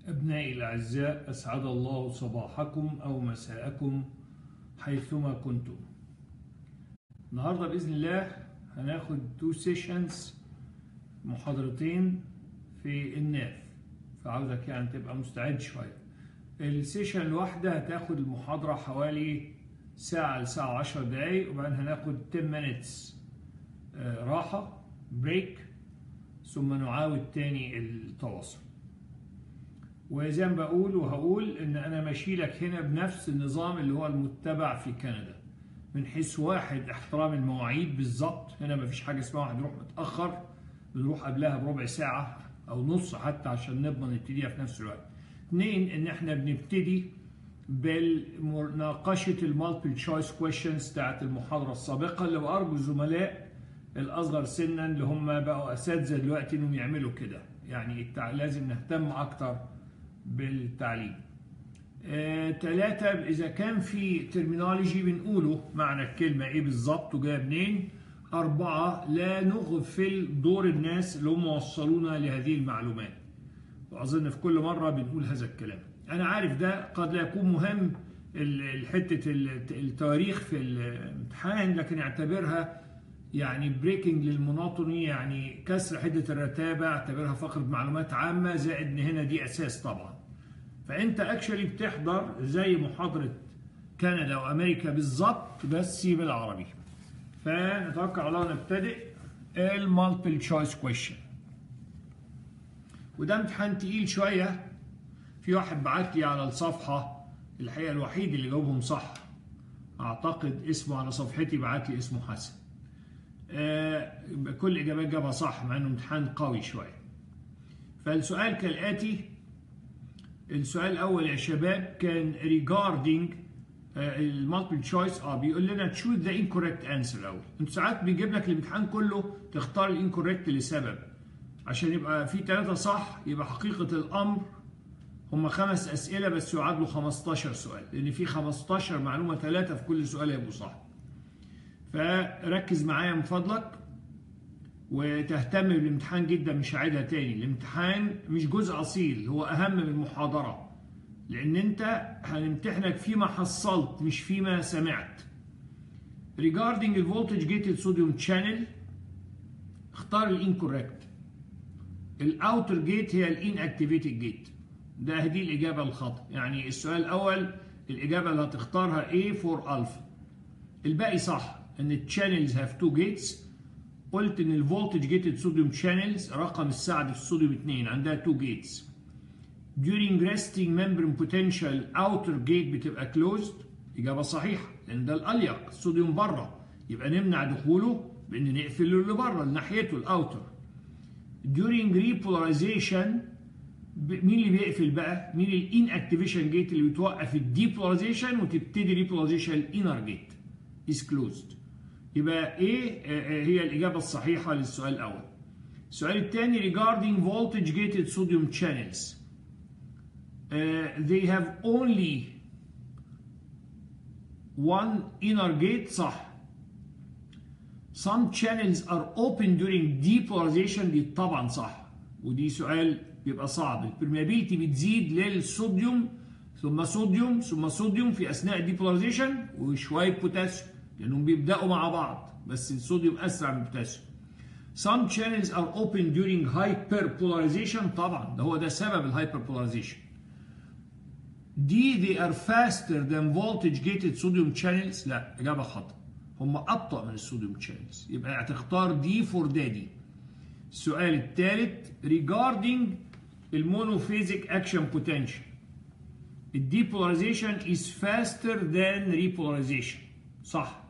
أبنائي الأعزاء أسعد الله صباحكم أو مساءكم حيثما كنتم النهاردة بإذن الله هناخد تو سيشنز محاضرتين في الناف فعاوزك يعني تبقى مستعد شوية السيشن الواحدة هتاخد المحاضرة حوالي ساعة لساعة عشر دقايق وبعدين هناخد 10 minutes آه، راحة بريك ثم نعاود تاني التواصل وزي ما بقول وهقول ان انا ماشي لك هنا بنفس النظام اللي هو المتبع في كندا من حيث واحد احترام المواعيد بالظبط هنا مفيش حاجه اسمها واحد يروح متاخر بنروح قبلها بربع ساعه او نص حتى عشان نضمن نبتديها في نفس الوقت اثنين ان احنا بنبتدي بمناقشه المالتيبل تشويس كويشنز بتاعت المحاضره السابقه اللي بارجو الزملاء الاصغر سنا اللي هم بقوا اساتذه دلوقتي انهم يعملوا كده يعني التع- لازم نهتم اكتر بالتعليم ثلاثة إذا كان في ترمينولوجي بنقوله معنى الكلمة إيه بالظبط وجاية منين أربعة لا نغفل دور الناس اللي هم وصلونا لهذه المعلومات وأظن في كل مرة بنقول هذا الكلام أنا عارف ده قد لا يكون مهم ال- ال- حتة ال- التواريخ في الامتحان لكن اعتبرها يعني بريكنج للمونوتوني يعني كسر حدة الرتابة اعتبرها فقرة معلومات عامة زائد ان هنا دي اساس طبعا فانت اكشولي بتحضر زي محاضرة كندا وامريكا بالظبط بس بالعربي فنتوكل على الله نبتدئ المالتيبل تشويس كويشن وده امتحان تقيل شوية في واحد بعت لي على الصفحة الحقيقة الوحيد اللي جاوبهم صح اعتقد اسمه على صفحتي بعت لي اسمه حسن آه، كل اجابات جابها صح مع انه امتحان قوي شويه فالسؤال كالاتي السؤال الاول يا شباب كان regarding المالتيبل تشويس اه بيقول لنا choose the incorrect answer الاول انت ساعات بيجيب لك الامتحان كله تختار الانكوريكت لسبب عشان يبقى في ثلاثة صح يبقى حقيقة الأمر هم خمس أسئلة بس يعادلوا 15 سؤال لأن في 15 معلومة ثلاثة في كل سؤال هيبقوا صح فركز معايا من فضلك وتهتم بالامتحان جدا مش هعيدها تاني الامتحان مش جزء اصيل هو اهم من المحاضره لان انت هنمتحنك فيما حصلت مش فيما سمعت regarding the voltage gated sodium channel اختار الانكوريكت الاوتر جيت هي الان اكتيفيتد جيت ده دي الاجابه الخطا يعني السؤال الاول الاجابه اللي هتختارها A for alpha الباقي صح ان التشانلز هاف تو جيتس قلت ان الفولتج جيتد صوديوم شانلز رقم السعد في الصوديوم 2 عندها تو جيتس during resting membrane potential outer gate بتبقى closed اجابه صحيحه لان ده الاليق الصوديوم بره يبقى نمنع دخوله بان نقفل اللي بره اللي ناحيته الاوتر during repolarization ب- مين اللي بيقفل بقى؟ مين الان اكتيفيشن جيت اللي بتوقف الديبولاريزيشن وتبتدي ريبولاريزيشن الانر جيت is closed يبقى ايه آه، آه، هي الاجابه الصحيحه للسؤال الاول السؤال الثاني regarding voltage gated sodium channels uh, they have only one inner gate صح some channels are open during depolarization دي طبعا صح ودي سؤال بيبقى صعب البرميابيلتي بتزيد للصوديوم ثم صوديوم ثم صوديوم في اثناء الديبولاريزيشن وشويه بوتاسيوم لانهم بيبداوا مع بعض بس الصوديوم اسرع من البوتاسيوم Some channels are open during hyperpolarization طبعا ده هو ده سبب الهايبربولاريزيشن دي they are faster than voltage gated sodium channels لا إجابة خطأ هم أبطأ من الصوديوم channels يبقى هتختار دي فور دادي السؤال الثالث regarding المونوفيزيك اكشن potential الديبولاريزيشن is faster than repolarization صح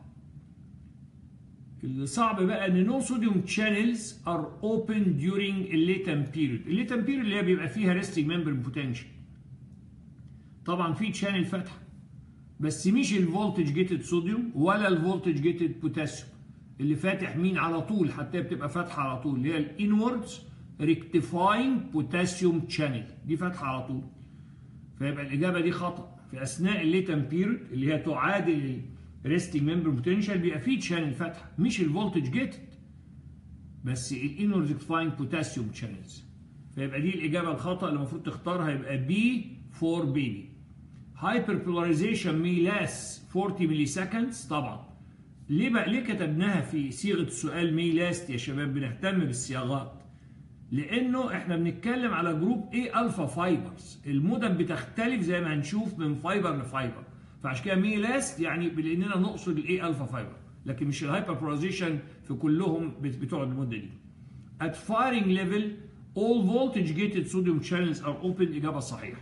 الصعب بقى ان نو صوديوم channels are open during الليتم period الليتم period اللي هي بيبقى فيها resting membrane potential طبعا في channel فاتحه بس مش الفولتج جيتد صوديوم ولا الفولتج جيتد بوتاسيوم اللي فاتح مين على طول حتى بتبقى فاتحه على طول اللي هي الانوردز ريكتيفاينج بوتاسيوم شانل دي فاتحه على طول فيبقى الاجابه دي خطا في اثناء الليتم بيريود اللي هي تعادل الريستنج ممبر بوتنشال بيبقى في شانل فاتحه مش الفولتج جيتد بس الانوردز ريكتيفاينج بوتاسيوم شانلز فيبقى دي الاجابه الخطا اللي المفروض تختارها يبقى بي فور بيبي hyperpolarization may last 40 ملي seconds طبعا ليه بقى ليه كتبناها في صيغه السؤال may last يا شباب بنهتم بالصياغات لانه احنا بنتكلم على جروب ايه الفا فايبرز المدن بتختلف زي ما هنشوف من فايبر لفايبر فعشان كده مي لاست يعني لاننا نقصد الايه الفا فايبر لكن مش الهايبربولاريزيشن في كلهم بتقعد المده دي at firing level all voltage gated sodium channels are open اجابه صحيحه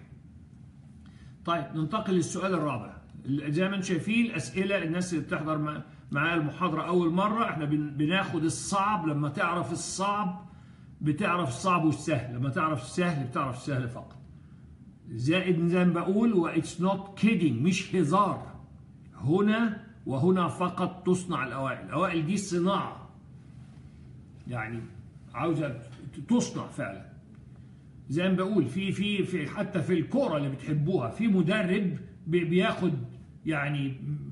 طيب ننتقل للسؤال الرابع زي ما انتم شايفين الاسئله الناس اللي بتحضر معايا المحاضره اول مره احنا بناخد الصعب لما تعرف الصعب بتعرف الصعب والسهل لما تعرف السهل بتعرف السهل فقط زائد زي ما بقول و اتس نوت كيدنج مش هزار هنا وهنا فقط تصنع الاوائل الاوائل دي صناعه يعني عاوزه تصنع فعلا زي ما بقول في في في حتى في الكوره اللي بتحبوها في مدرب بياخد يعني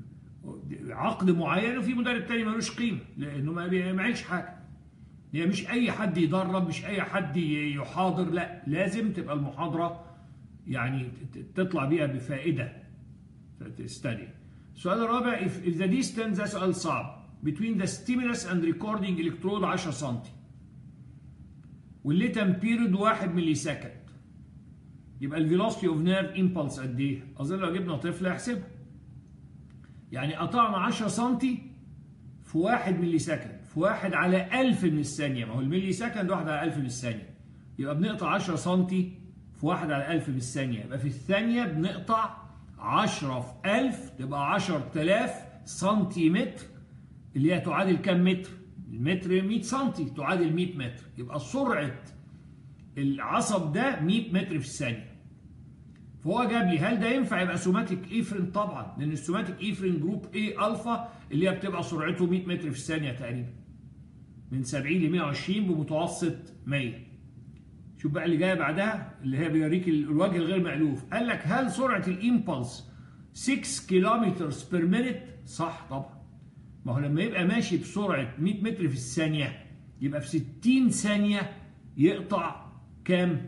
عقد معين وفي مدرب تاني ملوش قيمه لانه ما بيعملش حاجه هي مش اي حد يدرب مش اي حد يحاضر لا لازم تبقى المحاضره يعني تطلع بيها بفائده فتستدي السؤال الرابع if, if the distance ده سؤال صعب between the stimulus and recording electrode 10 سم والليتم بيريود 1 ملي سكند يبقى الفيلوسيتي اوف نيرف امبلس قد ايه؟ اظن لو جبنا طفل يحسبها يعني قطعنا 10 سم في 1 ملي سكند في 1 على 1000 من الثانيه ما هو الملي سكند 1 على 1000 من الثانيه يبقى بنقطع 10 سم في 1 على 1000 من الثانيه يبقى في الثانيه بنقطع 10 في 1000 تبقى 10000 سنتيمتر اللي هي تعادل كام متر؟ المتر 100 سم تعادل 100 متر يبقى سرعه العصب ده 100 متر في الثانيه فهو جاب لي هل ده ينفع يبقى سوماتيك ايفرين طبعا لان السوماتيك ايفرين جروب اي الفا اللي هي بتبقى سرعته 100 متر في الثانيه تقريبا من 70 ل 120 بمتوسط 100 شوف بقى اللي جايه بعدها اللي هي بيوريك الوجه الغير مألوف قال لك هل سرعه الامبلس 6 كيلومتر بير مينيت صح طبعا ما هو لما يبقى ماشي بسرعه 100 متر في الثانيه يبقى في 60 ثانيه يقطع كام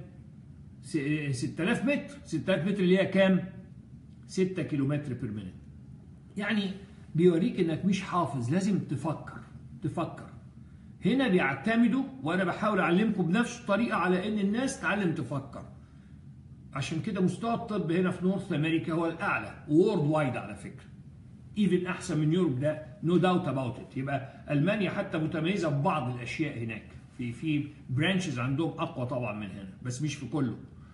6000 متر 6000 متر اللي هي كام 6 كيلومتر بير مينيت يعني بيوريك انك مش حافظ لازم تفكر تفكر هنا بيعتمدوا وانا بحاول اعلمكم بنفس الطريقه على ان الناس تعلم تفكر عشان كده مستوى الطب هنا في نورث امريكا هو الاعلى وورد وايد على فكره ايفن احسن من يوروب ده نو داوت اباوت ات يبقى المانيا حتى متميزه ببعض الاشياء هناك في في برانشز عندهم اقوى طبعا من هنا بس مش في كله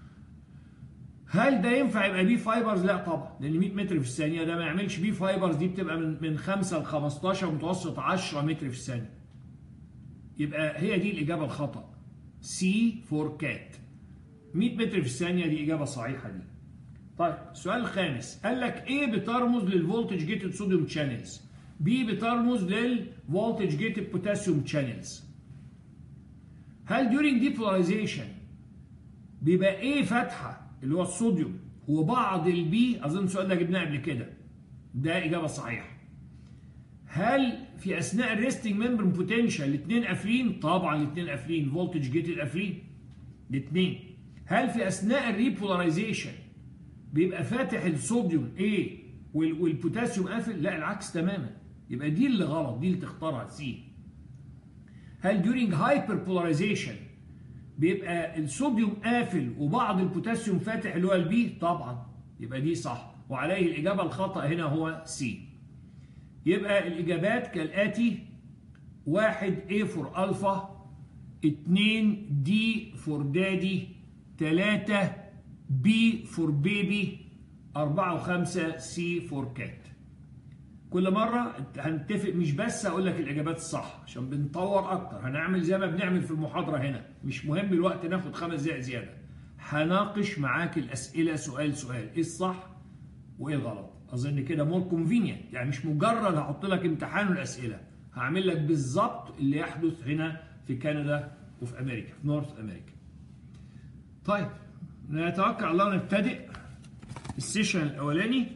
هل ده ينفع يبقى بي فايبرز؟ لا طبعا لان 100 متر في الثانيه ده ما يعملش بي فايبرز دي بتبقى من من 5 ل 15 متوسط 10 متر في الثانيه. يبقى هي دي الاجابه الخطا. سي فور كات. 100 متر في الثانيه دي اجابه صحيحه دي. طيب السؤال الخامس قال لك ايه بترمز للفولتج جيتد صوديوم شانلز؟ بي بترمز للفولتج جيتد بوتاسيوم شانلز. هل during depolarization بيبقى ايه فتحه اللي هو الصوديوم وبعض البي اظن السؤال ده جبناه قبل كده ده اجابه صحيحه هل في اثناء الريستنج ممبرين بوتنشال الاثنين قافلين طبعا الاثنين قافلين فولتج جيتد قافلين الاثنين هل في اثناء الريبولاريزيشن بيبقى فاتح الصوديوم A والبوتاسيوم قافل لا العكس تماما يبقى دي اللي غلط دي اللي تختارها سي هل during hyperpolarization بيبقى الصوديوم قافل وبعض البوتاسيوم فاتح اللي هو البي طبعا يبقى دي صح وعليه الإجابة الخطأ هنا هو سي يبقى الإجابات كالآتي واحد A فور ألفا اتنين دي فور دادي تلاتة بي فور بيبي أربعة وخمسة سي فور كات كل مرة هنتفق مش بس هقول لك الإجابات الصح عشان بنطور أكتر هنعمل زي ما بنعمل في المحاضرة هنا مش مهم الوقت ناخد خمس دقايق زيادة هناقش معاك الأسئلة سؤال سؤال إيه الصح وإيه الغلط أظن كده مور كونفينينت يعني مش مجرد هحط لك امتحان والأسئلة هعمل لك بالظبط اللي يحدث هنا في كندا وفي أمريكا في نورث أمريكا طيب نتوكل على الله نبتدئ السيشن الأولاني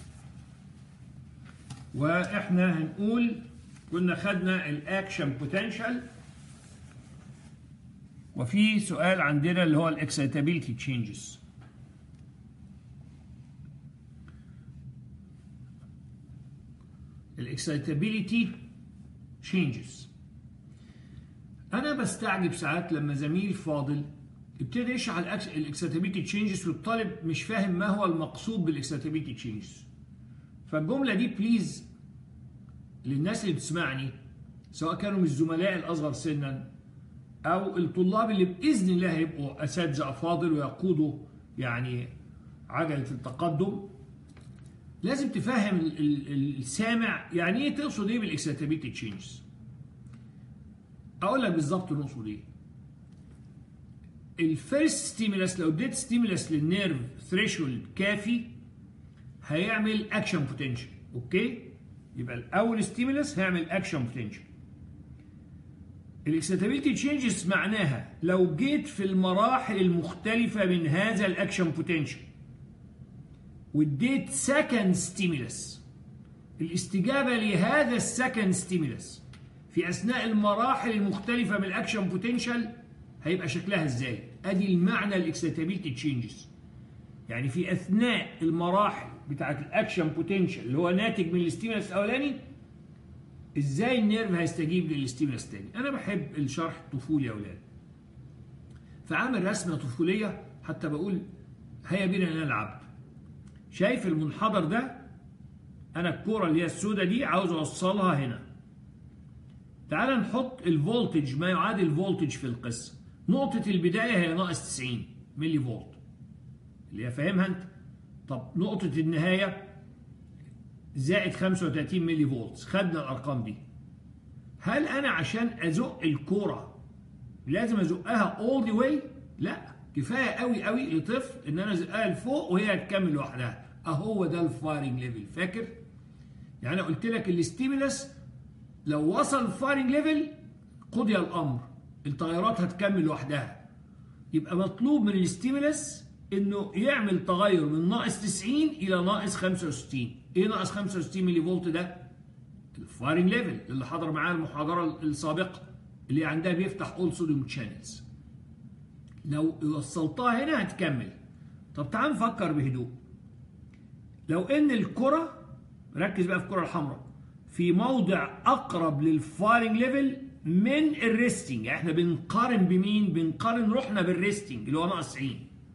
واحنا هنقول كنا خدنا الاكشن بوتنشال وفي سؤال عندنا اللي هو الاكسيتابيلتي تشينجز الاكسيتابيلتي تشينجز انا بستعجب ساعات لما زميل فاضل يبتدي يشرح الاكسيتابيلتي تشينجز والطالب مش فاهم ما هو المقصود بالاكسيتابيلتي تشينجز فالجمله دي بليز للناس اللي بتسمعني سواء كانوا من الزملاء الاصغر سنا او الطلاب اللي باذن الله هيبقوا اساتذه افاضل ويقودوا يعني عجله التقدم لازم تفهم السامع يعني ايه تقصد ايه بالاكسيتابيلتي تشينجز اقول لك بالظبط نقصد ايه الفيرست ستيمولس لو اديت ستيمولس للنيرف ثريشولد كافي هيعمل اكشن بوتنشال اوكي يبقى الاول ستيمولس هيعمل اكشن بوتنشال الاكسيتابيلتي تشينجز معناها لو جيت في المراحل المختلفه من هذا الاكشن بوتنشال واديت سكند ستيمولس الاستجابه لهذا السكند ستيمولس في اثناء المراحل المختلفه من الاكشن بوتنشال هيبقى شكلها ازاي ادي المعنى الاكسيتابيلتي تشينجز يعني في اثناء المراحل بتاعه الاكشن بوتنشال اللي هو ناتج من الاستيمولس الاولاني ازاي النيرف هيستجيب للاستيمولس الثاني انا بحب الشرح الطفولي يا اولاد فعامل رسمه طفوليه حتى بقول هيا بينا نلعب شايف المنحدر ده انا الكوره اللي هي السوداء دي عاوز اوصلها هنا تعال نحط الفولتج ما يعادل الفولتج في القصه نقطه البدايه هي ناقص 90 ملي فولت اللي هي فاهمها انت طب نقطه النهايه زائد 35 ملي فولت خدنا الارقام دي هل انا عشان ازق الكوره لازم ازقها اول ذا واي لا كفايه قوي قوي لطفل ان انا ازقها لفوق وهي هتكمل لوحدها اهو ده الفايرنج ليفل فاكر يعني انا قلت لك الاستيمولس لو وصل الفايرنج ليفل قضي الامر التغيرات هتكمل لوحدها يبقى مطلوب من الاستيمولس انه يعمل تغير من ناقص 90 الى ناقص 65 ايه ناقص 65 ملي فولت ده الفايرنج ليفل اللي حضر معانا المحاضره السابقه اللي عندها بيفتح اول صوديوم تشانلز لو وصلتها هنا هتكمل طب تعال نفكر بهدوء لو ان الكره ركز بقى في الكره الحمراء في موضع اقرب للفايرنج ليفل من الريستنج احنا بنقارن بمين بنقارن روحنا بالريستنج اللي هو ناقص 90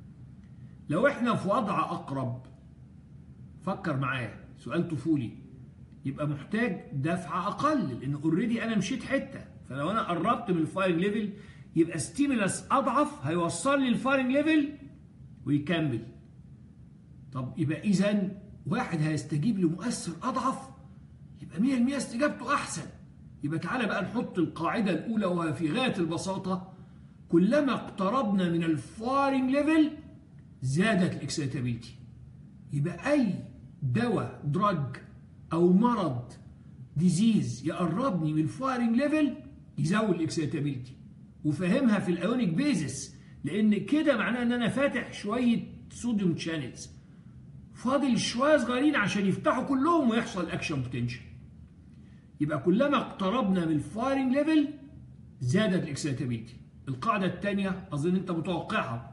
لو احنا في وضع اقرب فكر معايا سؤال طفولي يبقى محتاج دفعه اقل لان اوريدي انا مشيت حته فلو انا قربت من الفايرنج ليفل يبقى ستيمولاس اضعف هيوصل لي الفايرنج ليفل ويكمل طب يبقى اذا واحد هيستجيب لمؤثر اضعف يبقى 100% استجابته احسن يبقى تعالى بقى نحط القاعده الاولى وهي في غايه البساطه كلما اقتربنا من الفايرنج ليفل زادت الاكسيتابيلتي يبقى اي دواء دراج او مرض ديزيز يقربني من الفايرنج ليفل يزود الاكسيتابيلتي وفهمها في الايونيك بيزس لان كده معناه ان انا فاتح شويه صوديوم شانلز فاضل شويه صغيرين عشان يفتحوا كلهم ويحصل اكشن بوتنشال يبقى كلما اقتربنا من الفايرنج ليفل زادت الاكسيتابيلتي القاعده الثانيه اظن انت متوقعها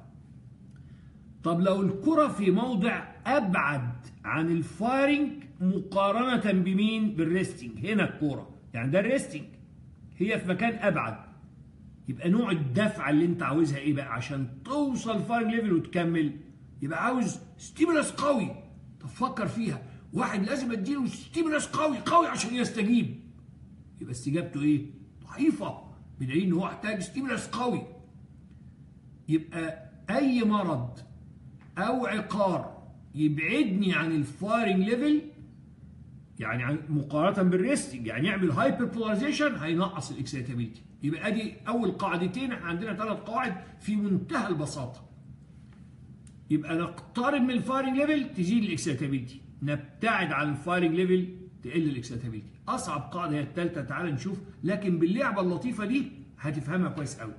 طب لو الكره في موضع ابعد عن الفايرنج مقارنه بمين بالريستنج هنا الكوره يعني ده الريستنج هي في مكان ابعد يبقى نوع الدفعه اللي انت عاوزها ايه بقى عشان توصل فايرنج ليفل وتكمل يبقى عاوز ستيمولاس قوي طب فكر فيها واحد لازم اديله ستيمولاس قوي قوي عشان يستجيب يبقى استجابته ايه ضعيفه بدليل ان هو محتاج ستيمولاس قوي يبقى اي مرض او عقار يبعدني عن الفايرنج ليفل يعني عن مقارنه بالريستنج يعني يعمل هايبر بولاريزيشن هينقص الاكسيتابيلتي يبقى ادي اول قاعدتين احنا عندنا ثلاث قواعد في منتهى البساطه يبقى نقترب من الفايرنج ليفل تزيد الاكسيتابيلتي نبتعد عن الفايرنج ليفل تقل الاكسيتابيلتي اصعب قاعده هي الثالثه تعال نشوف لكن باللعبه اللطيفه دي هتفهمها كويس قوي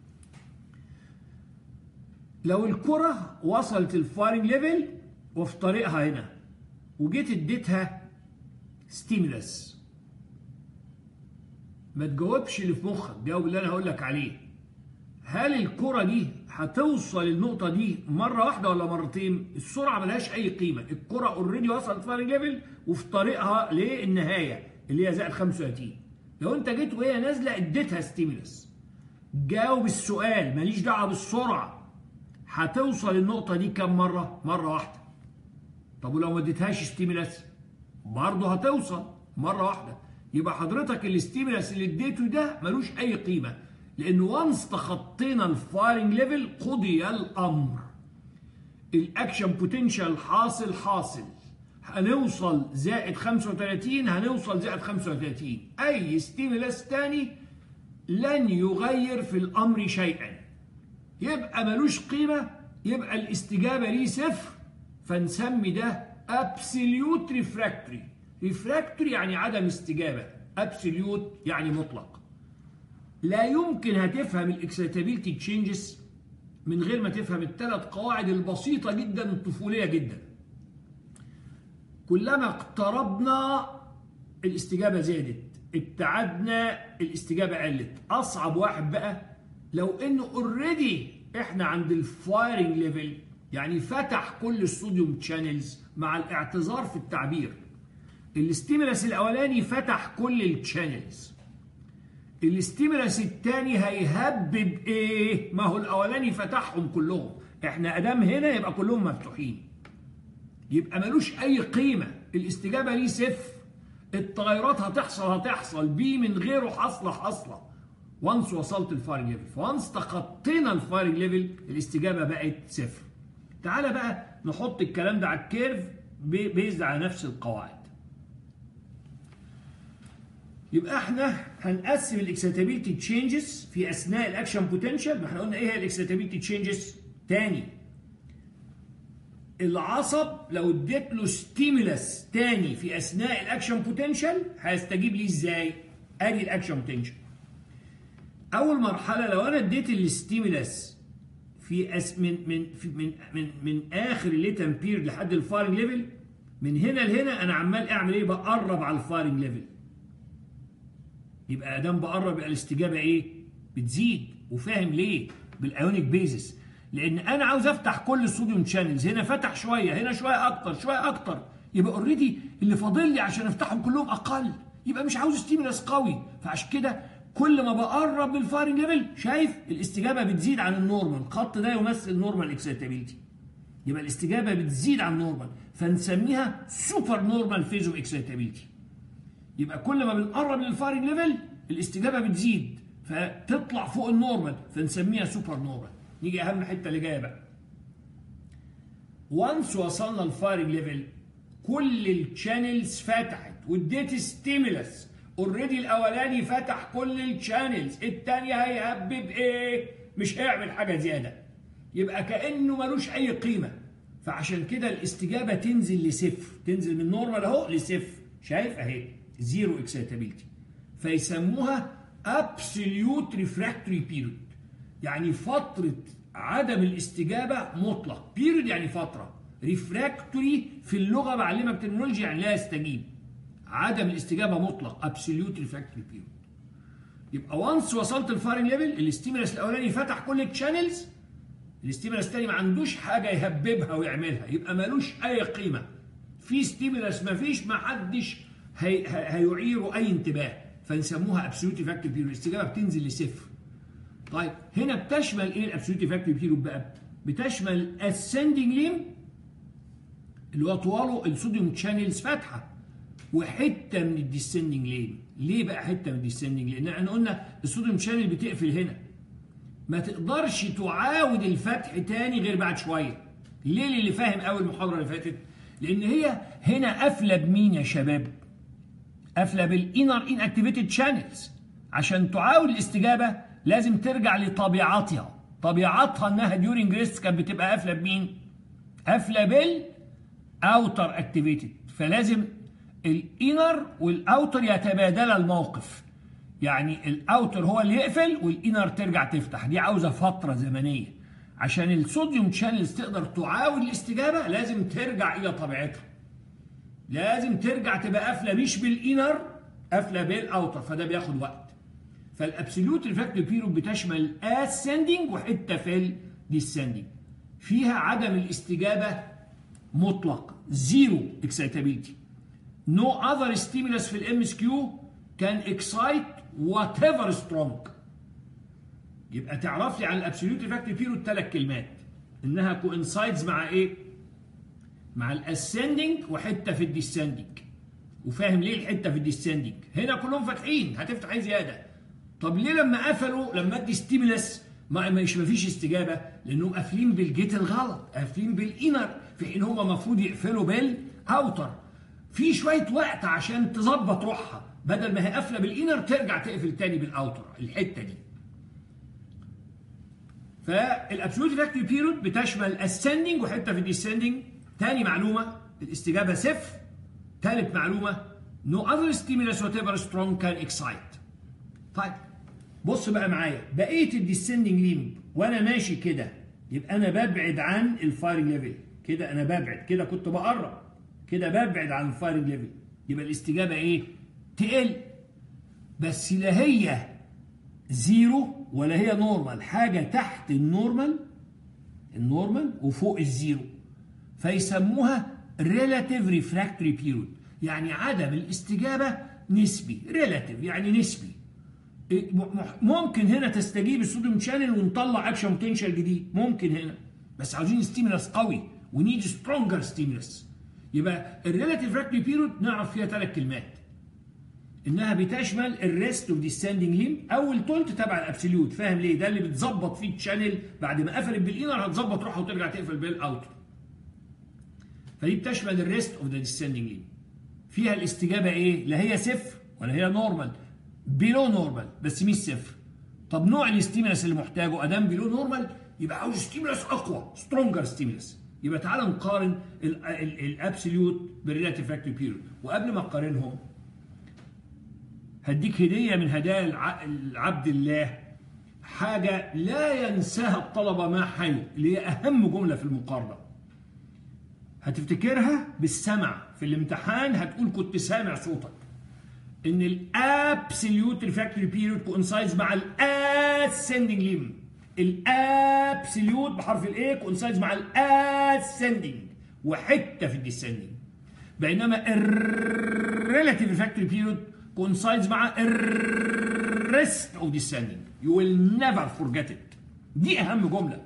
لو الكره وصلت الفايرنج ليفل وفي طريقها هنا وجيت اديتها ستيمولاس ما تجاوبش اللي في مخك جاوب اللي انا هقول لك عليه هل الكرة دي هتوصل النقطة دي مرة واحدة ولا مرتين؟ السرعة ملهاش أي قيمة، الكرة اوريدي وصلت فايرنج ليفل وفي طريقها للنهاية اللي هي زائد 35. لو أنت جيت وهي نازلة اديتها ستيمولس. جاوب السؤال ماليش دعوة بالسرعة. هتوصل النقطة دي كم مرة؟ مرة واحدة. طب ولو ما اديتهاش ستيمولس برضه هتوصل مرة واحدة. يبقى حضرتك الاستيمولس اللي اديته ده ملوش أي قيمة. لان وانس تخطينا الفايرنج ليفل قضي الامر الاكشن بوتنشال حاصل حاصل هنوصل زائد 35 هنوصل زائد 35 اي ستيمولاس تاني لن يغير في الامر شيئا يبقى ملوش قيمه يبقى الاستجابه ليه صفر فنسمي ده ابسوليوت ريفراكتوري ريفراكتوري يعني عدم استجابه ابسوليوت يعني مطلق لا يمكن هتفهم الاكسيتابيلتي تشينجز من غير ما تفهم الثلاث قواعد البسيطة جدا الطفولية جدا كلما اقتربنا الاستجابة زادت ابتعدنا الاستجابة قلت أصعب واحد بقى لو إنه اوريدي إحنا عند الفايرنج ليفل يعني فتح كل الصوديوم تشانلز مع الاعتذار في التعبير الاستيمولاس الأولاني فتح كل التشانلز الاستيمولاس الثاني هيهبب ايه؟ ما هو الاولاني فتحهم كلهم، احنا ادام هنا يبقى كلهم مفتوحين. يبقى ملوش اي قيمه، الاستجابه ليه صفر. التغيرات هتحصل هتحصل بي من غيره حاصله حاصله. وانس وصلت الفايرنج ليفل، فانس تخطينا الفايرنج ليفل الاستجابه بقت صفر. تعالى بقى نحط الكلام ده على الكيرف بيزد على نفس القواعد. يبقى احنا هنقسم الاكسيتابيلتي تشينجز في اثناء الاكشن بوتنشال ما احنا قلنا ايه هي الاكسيتابيلتي تشينجز تاني العصب لو اديت له ستيمولاس تاني في اثناء الاكشن بوتنشال هيستجيب ليه ازاي ادي الاكشن بوتنشال اول مرحله لو انا اديت الستيمولاس في أس من من في من من من اخر الليتن بيرد لحد الفايرنج ليفل من هنا لهنا انا عمال اعمل ايه بقرب على الفايرنج ليفل يبقى ادام بقرب يبقى الاستجابه ايه؟ بتزيد وفاهم ليه؟ بالايونيك بيزس لان انا عاوز افتح كل الصوديوم شانلز هنا فتح شويه هنا شويه اكتر شويه اكتر يبقى اوريدي اللي فاضل لي عشان افتحهم كلهم اقل يبقى مش عاوز ستيمولاس قوي فعشان كده كل ما بقرب من الفايرنج ليفل شايف الاستجابه بتزيد عن النورمال الخط ده يمثل نورمال اكسيتابيلتي يبقى الاستجابه بتزيد عن النورمال فنسميها سوبر نورمال فيز اوف اكسيتابيلتي يبقى كل ما بنقرب للفايرنج ليفل الاستجابه بتزيد فتطلع فوق النورمال فنسميها سوبر نورمال نيجي اهم حته اللي جايه بقى وانس وصلنا الفايرنج ليفل كل الشانلز فتحت واديت ستيمولاس اوريدي الاولاني فتح كل الشانلز الثاني هيهبب ايه مش هيعمل حاجه زياده يبقى كانه ملوش اي قيمه فعشان كده الاستجابه تنزل لصفر تنزل من نورمال اهو لصفر شايف اهي زيرو اكسيتابيلتي فيسموها ابسوليوت ريفراكتوري بيريود يعني فتره عدم الاستجابه مطلق بيريود يعني فتره ريفراكتوري في اللغه بعلمك ترمينولوجي يعني لا يستجيب عدم الاستجابه مطلق ابسوليوت ريفراكتوري بيريود يبقى وانس وصلت الفايرنج ليفل الاستيمولاس الاولاني فتح كل الشانلز الاستيمولاس الثاني ما عندوش حاجه يهببها ويعملها يبقى ملوش اي قيمه في ستيمولاس ما فيش ما حدش هي هيعيروا اي انتباه فنسموها ابسولوت فاكتور بيريود الاستجابه بتنزل لصفر طيب هنا بتشمل ايه الابسولوت فاكتور بيريود بقى بتشمل اسندنج ليم اللي هو طواله الصوديوم شانلز فاتحه وحته من الديسندنج لين ليه بقى حته من الديسندنج لان احنا قلنا الصوديوم شانل بتقفل هنا ما تقدرش تعاود الفتح تاني غير بعد شويه ليه اللي فاهم اول المحاضره اللي فاتت لان هي هنا قافله بمين يا شباب قافله بالانر ان اكتيفيتد شانلز عشان تعاود الاستجابه لازم ترجع لطبيعتها طبيعتها انها ديورنج ريست كانت بتبقى قافله بمين قافله بال اوتر اكتيفيتد فلازم الانر والاوتر يتبادلا الموقف يعني الاوتر هو اللي يقفل والانر ترجع تفتح دي عاوزه فتره زمنيه عشان الصوديوم شانلز تقدر تعاود الاستجابه لازم ترجع الى طبيعتها لازم ترجع تبقى قافله مش بالانر قافله بالاوتر فده بياخد وقت فالابسوليوت ريفراكتيف بيريود بتشمل الاسندنج وحته في الديسندنج فيها عدم الاستجابه مطلق زيرو اكسايتابيلتي نو اذر ستيمولس في الام اس كيو كان اكسايت وات ايفر سترونج يبقى تعرف لي عن الابسوليوت ريفراكتيف بيريود ثلاث كلمات انها كوانسايدز مع ايه؟ مع الاسندنج وحته في الديسندنج وفاهم ليه الحته في الديسندنج هنا كلهم فاتحين هتفتح ايه زياده طب ليه لما قفلوا لما ادي ستيمولس ما مش مفيش استجابه لانهم قافلين بالجيت الغلط قافلين بالانر في حين هم المفروض يقفلوا بالاوتر في شويه وقت عشان تظبط روحها بدل ما هي قافله بالانر ترجع تقفل تاني بالاوتر الحته دي فالابسولوت ريفراكتيف بيريود بتشمل ascending وحته في الديسندنج تاني معلومه الاستجابه صفر ثالث معلومه no other stimulus whatever strong can excite طيب بص بقى معايا بقيه الديسندنج ليمب وانا ماشي كده يبقى انا ببعد عن الفايرنج ليفل كده انا ببعد كده كنت بقرب كده ببعد عن الفايرنج ليفل يبقى الاستجابه ايه تقل بس لا هي زيرو ولا هي نورمال حاجه تحت النورمال النورمال وفوق الزيرو فيسموها ريلاتيف ريفراكتوري بيريود يعني عدم الاستجابه نسبي ريلاتيف يعني نسبي ممكن هنا تستجيب الصوديوم شانل ونطلع اكشن بوتنشال جديد ممكن هنا بس عاوزين ستيمولس قوي ونيد سترونجر ستيمولس يبقى الريلاتيف ريفراكتوري بيريود نعرف فيها ثلاث كلمات انها بتشمل الريست اوف ديسندنج ليم اول تولت تبع الابسوليوت فاهم ليه ده اللي بتظبط فيه الشانل بعد ما قفلت بالانر هتظبط روحها وترجع تقفل بالاوتر فدي بتشمل الريست اوف ذا ديسندنج ليم فيها الاستجابه ايه لا هي صفر ولا هي نورمال بيلو نورمال بس مش صفر طب نوع الاستيمولس اللي محتاجه ادام بيلو نورمال يبقى عاوز ستيمولس اقوى سترونجر ستيمولس يبقى تعال نقارن الابسوليوت بالريلاتيف فاكتوري بيريود وقبل ما اقارنهم هديك هديه من هدايا العبد الله حاجه لا ينساها الطلبه ما حي اللي هي اهم جمله في المقارنه هتفتكرها بالسمع في الامتحان هتقول كنت سامع صوتك ان الابسوليوت ريفراكتوري بيريود كونسايز مع الاسندنج ليم الابسوليوت بحرف الاي كونسايز مع الاسندنج وحته في الديسندنج بينما الريلاتيف ريفراكتوري بيريود coincides مع الريست اوف descending you will never forget it دي اهم جمله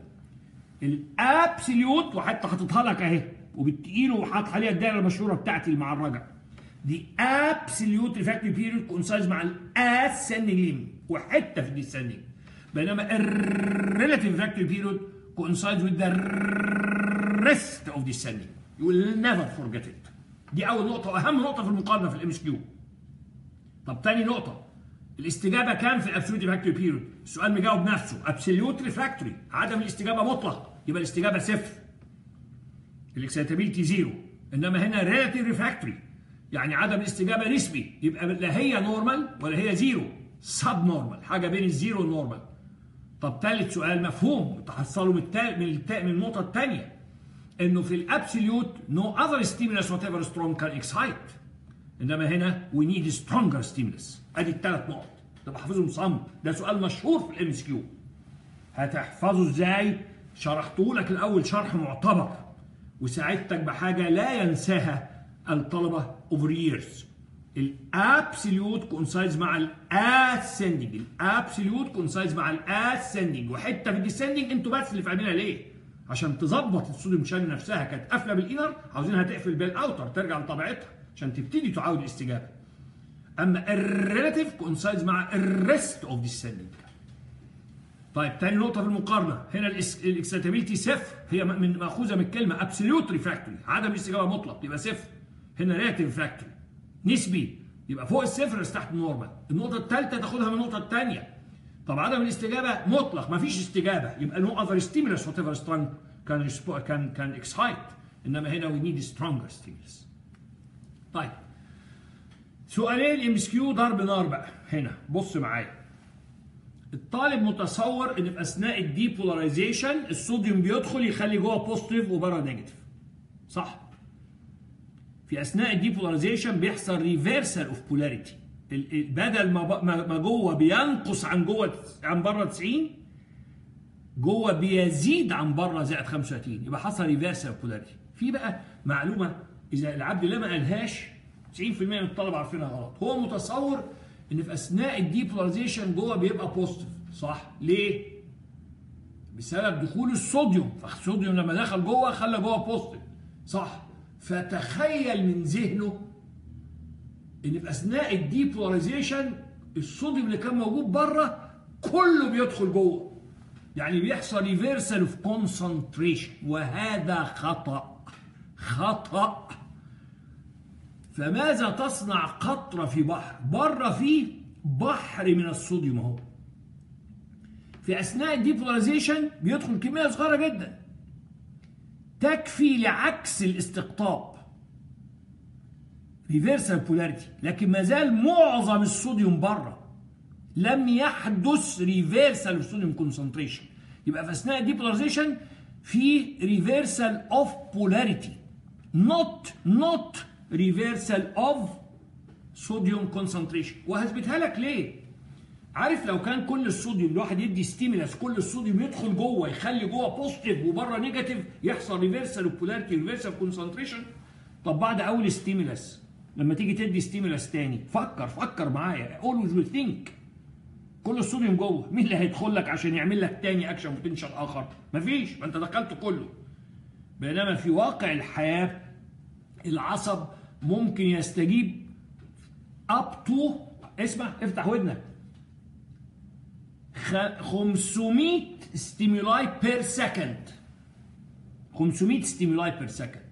الابسوليوت وحتى حاططها لك اهي وبالتقيل وحاطط عليها الدائره المشهوره بتاعتي مع الرجع دي absolute refractory period coincides مع الاسندنج ليم وحته في الديسندنج بينما الريلاتيف refractory period coincides with the rest of descending you will never forget it دي اول نقطه واهم نقطه في المقارنه في الام اس كيو طب تاني نقطة الاستجابة كام في الابسوليوت ريفراكتوري بيريود؟ السؤال مجاوب نفسه ابسوليوت ريفراكتوري عدم الاستجابة مطلق يبقى الاستجابة صفر الاكسيتابيلتي زيرو انما هنا ريلاتيف ريفراكتوري يعني عدم الاستجابة نسبي يبقى لا هي نورمال ولا هي زيرو سب نورمال حاجة بين الزيرو والنورمال طب ثالث سؤال مفهوم تحصلوا من التال... من, التا... من النقطة الثانية انه في الابسوليوت نو اذر ستيمولس وات ايفر سترونج كان اكسايت انما هنا وي نيد سترونجر ستيمولس ادي الثلاث نقط طب احفظهم صم ده سؤال مشهور في الام اس كيو هتحفظه ازاي شرحته لك الاول شرح معتبر وساعدتك بحاجه لا ينساها الطلبه اوفر ييرز الابسوليوت كونسايز مع الاسندنج الابسوليوت كونسايز مع الاسندنج وحته في الديسندنج انتوا بس اللي فاهمينها ليه عشان تظبط الصوديوم شان نفسها كانت قافله بالانر عاوزينها تقفل بالاوتر ترجع لطبيعتها عشان تبتدي تعاود الاستجابه اما الريلاتيف كونسايدز مع الريست اوف ديسندنج طيب تاني نقطه في المقارنه هنا الاكسيتابيلتي صفر هي من ماخوذه من الكلمه ابسوليوت ريفراكتوري عدم الاستجابه مطلق يبقى صفر هنا ريلاتيف ريفراكتوري نسبي يبقى فوق الصفر بس تحت النورمال النقطه الثالثه تاخدها من النقطه الثانيه طب عدم الاستجابه مطلق ما فيش استجابه يبقى نو اذر ستيمولس وات ايفر سترونج كان كان كان اكسايت انما هنا وي نيد سترونجر ستيمولس طيب سؤالين ام اس كيو ضرب نار بقى هنا بص معايا الطالب متصور ان في اثناء الديبولاريزيشن الصوديوم بيدخل يخلي جوه بوزيتيف وبره نيجاتيف صح في اثناء الديبولاريزيشن بيحصل ريفرسال اوف بولاريتي ال- ال- بدل ما ب- ما ما جوه بينقص عن جوه عن بره 90 جوه بيزيد عن بره زائد 35 يبقى حصل ريفرسال بولاريتي في بقى معلومه اذا العبد لما قالهاش 90% من الطلبه عارفينها غلط هو متصور ان في اثناء الديبولاريزيشن جوه بيبقى بوزيتيف صح ليه بسبب دخول الصوديوم فالصوديوم لما دخل جوه خلى جوه بوزيتيف صح فتخيل من ذهنه ان في اثناء الديبولاريزيشن الصوديوم اللي كان موجود بره كله بيدخل جوه يعني بيحصل ريفرسال اوف كونسنتريشن وهذا خطا خطا فماذا تصنع قطره في بحر بره فيه بحر من الصوديوم اهو في اثناء الديبولاريزيشن بيدخل كميه صغيره جدا تكفي لعكس الاستقطاب ريفرسال بولاريتي لكن ما زال معظم الصوديوم بره لم يحدث ريفرسال اوف صوديوم كونسنتريشن يبقى في اثناء الديبولاريزيشن في ريفرسال اوف بولاريتي نوت نوت ريفرسال اوف صوديوم كونسنتريشن وهثبتها لك ليه عارف لو كان كل الصوديوم الواحد يدي ستيمولاس كل الصوديوم يدخل جوه يخلي جوه بوزيتيف وبره نيجاتيف يحصل ريفرسال اوف بولاريتي ريفرسال كونسنتريشن طب بعد اول ستيمولاس لما تيجي تدي ستيمولاس تاني فكر فكر معايا اولويز ويل ثينك كل الصوديوم جوه مين اللي هيدخل لك عشان يعمل لك تاني اكشن بوتنشال اخر مفيش ما انت دخلت كله بينما في واقع الحياه العصب ممكن يستجيب اب تو اسمع افتح ودنك خ- 500 ستيمولاي بير سكند 500 ستيمولاي بير سكند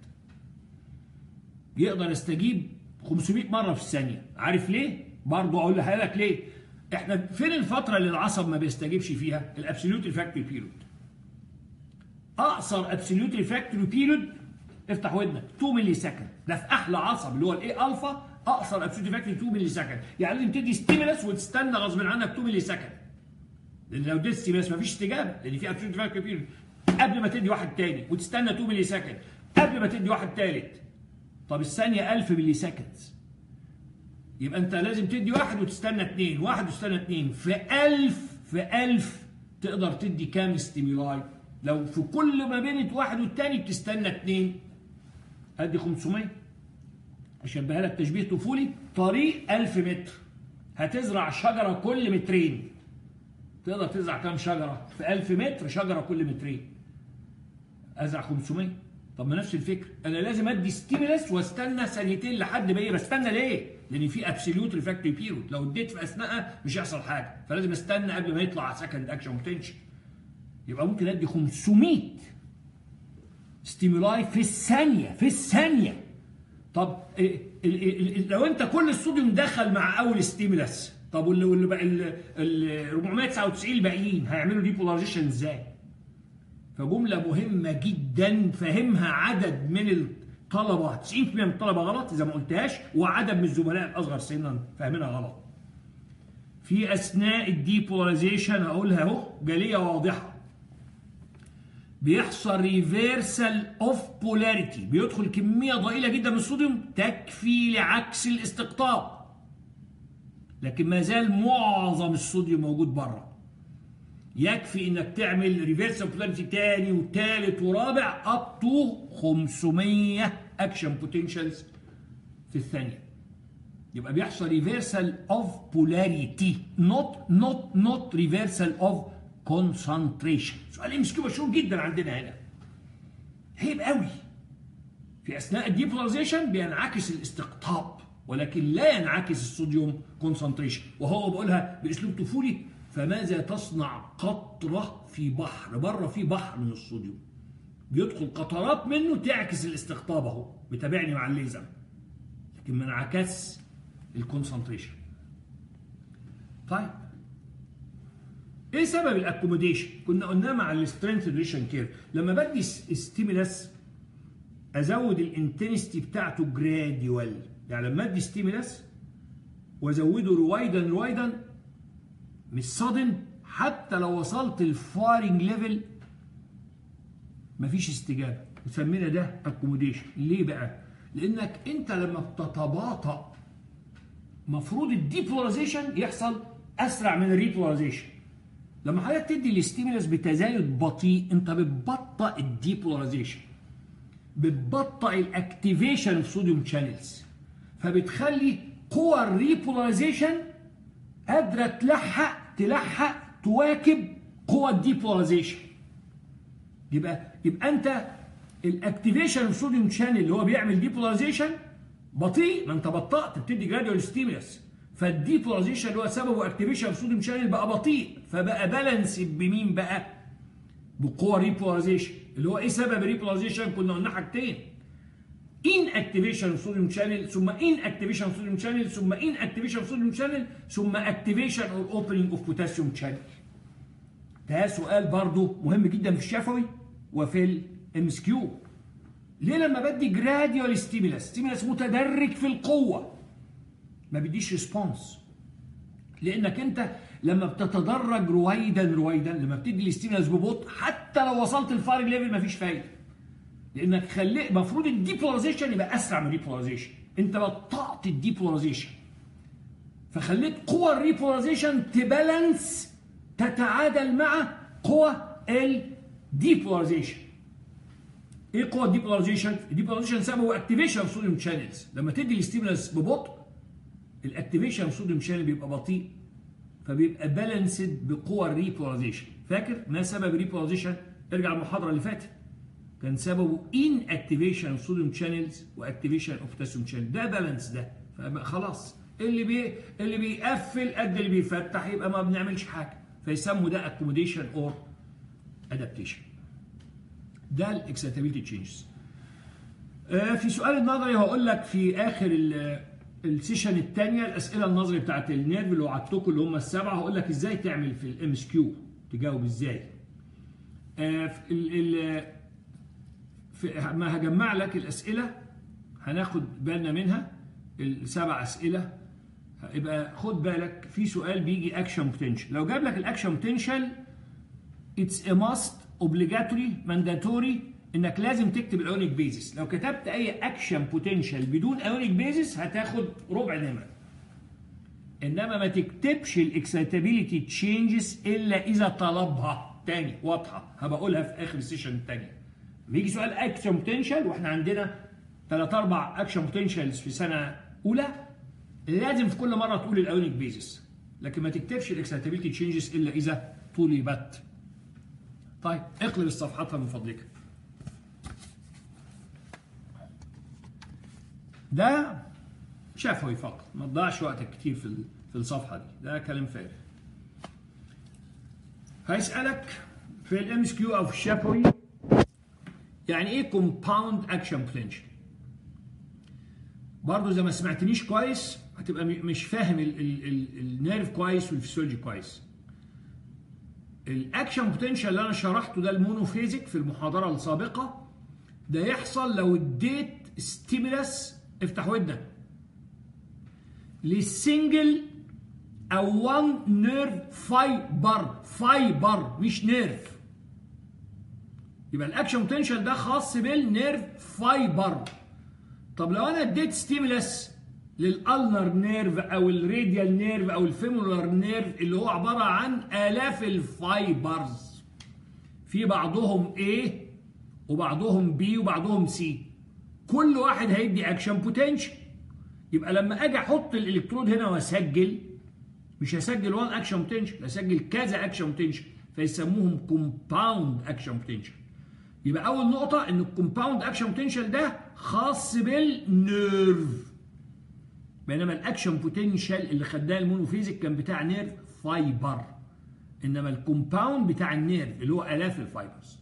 يقدر يستجيب 500 مره في الثانيه عارف ليه برضه اقول لك ليه احنا فين الفتره اللي العصب ما بيستجيبش فيها الابسوليوت ريفراكتوري بيريود اقصر ابسوليوت ريفراكتوري بيريود افتح ودنك 2 ملي سكند ده في احلى عصب اللي هو الاي الفا اقصر ابسوليوت ريفراكتوري 2 ملي سكند يعني لازم تدي ستيمولس وتستنى غصب عنك 2 ملي سكند لان لو اديت ستيمولس مفيش استجابه لان في ابسوليوت ريفراكتوري بيريود قبل ما تدي واحد تاني وتستنى 2 ملي سكند قبل ما تدي واحد تالت طب الثانيه 1000 ملي سكند يبقى انت لازم تدي واحد وتستنى اثنين واحد وتستنى اثنين في ألف في ألف تقدر تدي كام ستيمولاي لو في كل ما بين واحد والتاني بتستنى اثنين ادي 500 اشبهها لك تشبيه طفولي طريق 1000 متر هتزرع شجره كل مترين تقدر تزرع كام شجره في 1000 متر شجره كل مترين ازرع 500 طب ما نفس الفكره انا لازم ادي ستيمولس واستنى ثانيتين لحد ما ايه بستنى ليه لان في ابسوليوت ريفراكتوري بيريود لو اديت في اثناءها مش هيحصل حاجه فلازم استنى قبل ما يطلع سكند اكشن بوتنشال يبقى ممكن ادي 500 ستيمولاي في الثانيه في الثانيه طب ال- ال- ال- لو انت كل الصوديوم دخل مع اول ستيمولاس طب واللي واللي بقى ال ال 499 الباقيين هيعملوا ديبولاريزيشن ازاي؟ فجملة مهمة جدا فهمها عدد من الطلبة 90% من الطلبة غلط إذا ما قلتهاش وعدد من الزملاء الأصغر سنا فاهمينها غلط. في أثناء الديبولاريزيشن هقولها أهو جالية واضحة. بيحصل ريفيرسال اوف بولاريتي بيدخل كمية ضئيلة جدا من الصوديوم تكفي لعكس الاستقطاب. لكن ما زال معظم الصوديوم موجود بره. يكفي انك تعمل ريفيرس بولاريتي تاني وتالت ورابع اب تو 500 اكشن بوتنشالز في الثانيه يبقى بيحصل ريفيرسال اوف بولاريتي نوت نوت نوت ريفيرسال اوف كونسنتريشن سؤال ام كيو مشهور جدا عندنا هنا عيب قوي في اثناء الديبولاريزيشن بينعكس الاستقطاب ولكن لا ينعكس الصوديوم كونسنتريشن وهو بقولها باسلوب طفولي فماذا تصنع قطره في بحر بره في بحر من الصوديوم بيدخل قطرات منه تعكس الاستقطاب اهو بتابعني مع الليزر لكن ما انعكس الكونسنتريشن طيب ايه سبب الاكوموديشن كنا قلنا مع السترينث ريليشن كير لما بدي ستيمولاس ازود الانتنستي بتاعته جراديوال يعني لما ادي ستيمولاس وازوده رويدا رويدا مش صادم حتى لو وصلت الفايرنج ليفل مفيش استجابه وسمينا ده اكوموديشن ليه بقى؟ لانك انت لما بتتباطأ مفروض الديبولاريزيشن يحصل اسرع من الريبولاريزيشن لما حضرتك تدي الاستيمولس بتزايد بطيء انت بتبطئ الديبولاريزيشن بتبطئ الاكتيفيشن اوف صوديوم شانلز فبتخلي قوى الريبولاريزيشن قادره تلحق تلحق تواكب قوى الديبولاريزيشن يبقى يبقى انت الاكتيفيشن اوف صوديوم شانل اللي هو بيعمل ديبولاريزيشن بطيء ما انت بطأت بتدي جراديوال ستيمولس فالديبولاريزيشن اللي هو سببه اكتيفيشن اوف صوديوم شانل بقى بطيء فبقى بالانس بمين بقى؟ بقوه ريبولاريزيشن اللي هو ايه سبب الريبولاريزيشن؟ كنا قلنا حاجتين ان اكتيفيشن اوف صوديوم شانل ثم ان اكتيفيشن اوف صوديوم شانل ثم ان اكتيفيشن اوف صوديوم شانل ثم اكتيفيشن اور اوبننج اوف بوتاسيوم شانل ده سؤال برضو مهم جدا في الشفوي وفي الام اس كيو ليه لما بدي جراديوال ستيمولس ستيمولس متدرج في القوه ما بديش ريسبونس لانك انت لما بتتدرج رويدا رويدا لما بتدي الاستيمولس ببطء حتى لو وصلت الفارق ليفل مفيش فايده لانك خلي المفروض الديبولاريزيشن يبقى اسرع من الريبولاريزيشن انت بطأت الديبولاريزيشن فخليت قوى الريبولاريزيشن تبالانس تتعادل مع قوى الديبولاريزيشن ايه قوه الديبولاريزيشن؟ الديبولاريزيشن سببه اكتيفيشن اوف صوديوم شانلز لما تدي الاستيمولس ببطء الاكتيفيشن اوف صوديوم شانل بيبقى بطيء فبيبقى بالانسد بقوى الريبولاريزيشن فاكر ما سبب الريبولاريزيشن؟ ارجع المحاضره اللي فاتت كان سببه ان اكتيفيشن اوف صوديوم شانلز واكتيفيشن اوف بوتاسيوم شانل ده بالانس ده فخلاص اللي بي اللي بيقفل قد اللي بيفتح يبقى ما بنعملش حاجه فيسموا ده اكوموديشن اور ادابتيشن ده الاكسيتابيلتي تشينجز في سؤال النظري هقول لك في اخر السيشن الثانيه الاسئله النظري بتاعت النيرف اللي وعدتكم اللي هم السبعه هقول لك ازاي تعمل في الام اس كيو تجاوب ازاي آه في ال ال في ما هجمع لك الاسئله هناخد بالنا منها السبع اسئله يبقى خد بالك في سؤال بيجي اكشن بوتنشال لو جاب لك الاكشن بوتنشال اتس ا ماست اوبليجاتوري مانداتوري انك لازم تكتب الايونيك بيزس لو كتبت اي اكشن بوتنشال بدون ايونيك بيزس هتاخد ربع نمره انما ما تكتبش الاكسيتابيليتي تشينجز الا اذا طلبها تاني واضحه هبقى اقولها في اخر السيشن الثانيه بيجي سؤال اكشن بوتنشال واحنا عندنا ثلاث اربع اكشن بوتنشالز في سنه اولى لازم في كل مره تقول الايونيك بيزس لكن ما تكتبش الاكسيتابيليتي تشينجز الا اذا طلبت طيب اقلب الصفحات من فضلك ده شفوي فقط ما تضيعش وقتك كتير في في الصفحه دي ده كلام فارغ هيسالك في الام اس كيو او في الشفوي يعني ايه كومباوند اكشن بوتنشال برضه اذا ما سمعتنيش كويس هتبقى مش فاهم النيرف كويس والفسيولوجي كويس الاكشن بوتنشال اللي انا شرحته ده المونوفيزيك في المحاضره السابقه ده يحصل لو اديت ستيمولس افتح ودنك للسنجل او وان نيرف فايبر فايبر مش نيرف يبقى الاكشن بوتنشال ده خاص بالنيرف فايبر طب لو انا اديت ستيمولس للالنر نيرف او الراديال نيرف او الفيمولار نيرف اللي هو عباره عن الاف الفايبرز في بعضهم A وبعضهم B وبعضهم C كل واحد هيدي اكشن بوتنشال يبقى لما اجي احط الالكترود هنا واسجل مش هسجل وان اكشن بوتنشال هسجل كذا اكشن بوتنشال فيسموهم كومباوند اكشن بوتنشال يبقى اول نقطه ان الكومباوند اكشن بوتنشال ده خاص بالنيرف بينما الاكشن بوتنشال اللي خدناه المونوفيزيك كان بتاع نيرف فايبر انما الكومباوند بتاع النيرف اللي هو الاف الفايبرز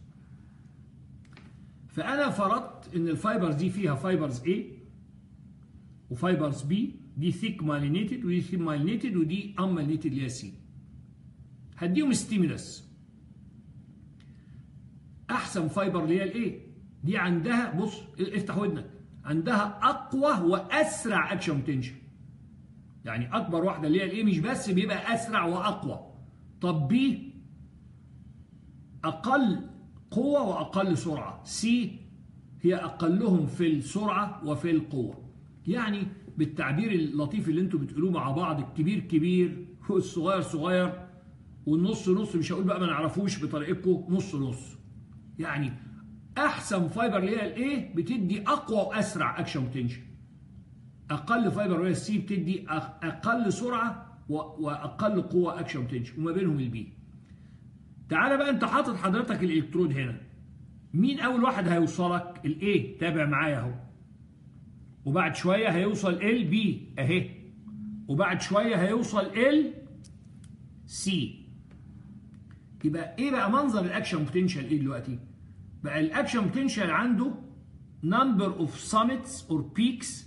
فانا فرضت ان الفايبرز دي فيها فايبرز A وفايبرز B دي ثيك مايلينيتد ودي ثيك مايلينيتد ودي ان مايلينيتد اللي هي سي هديهم ستيمولس احسن فايبر اللي هي الايه دي عندها بص افتح ودنك عندها اقوى واسرع اكشن بوتنشال يعني اكبر واحده اللي هي الايه مش بس بيبقى اسرع واقوى طب بي اقل قوه واقل سرعه سي هي اقلهم في السرعه وفي القوه يعني بالتعبير اللطيف اللي انتوا بتقولوه مع بعض الكبير كبير والصغير صغير والنص نص مش هقول بقى ما نعرفوش بطريقتكم نص نص يعني احسن فايبر اللي هي الايه بتدي اقوى واسرع اكشن بوتنشال اقل فايبر اللي هي السي بتدي اقل سرعه واقل قوه اكشن بوتنشال وما بينهم البي تعالى بقى انت حاطط حضرتك الالكترود هنا مين اول واحد هيوصلك الاي تابع معايا اهو وبعد شويه هيوصل ال بي اهي وبعد شويه هيوصل ال سي يبقى ايه بقى منظر الاكشن بوتنشال ايه دلوقتي بقى الاكشن بوتنشال عنده نمبر اوف summits اور بيكس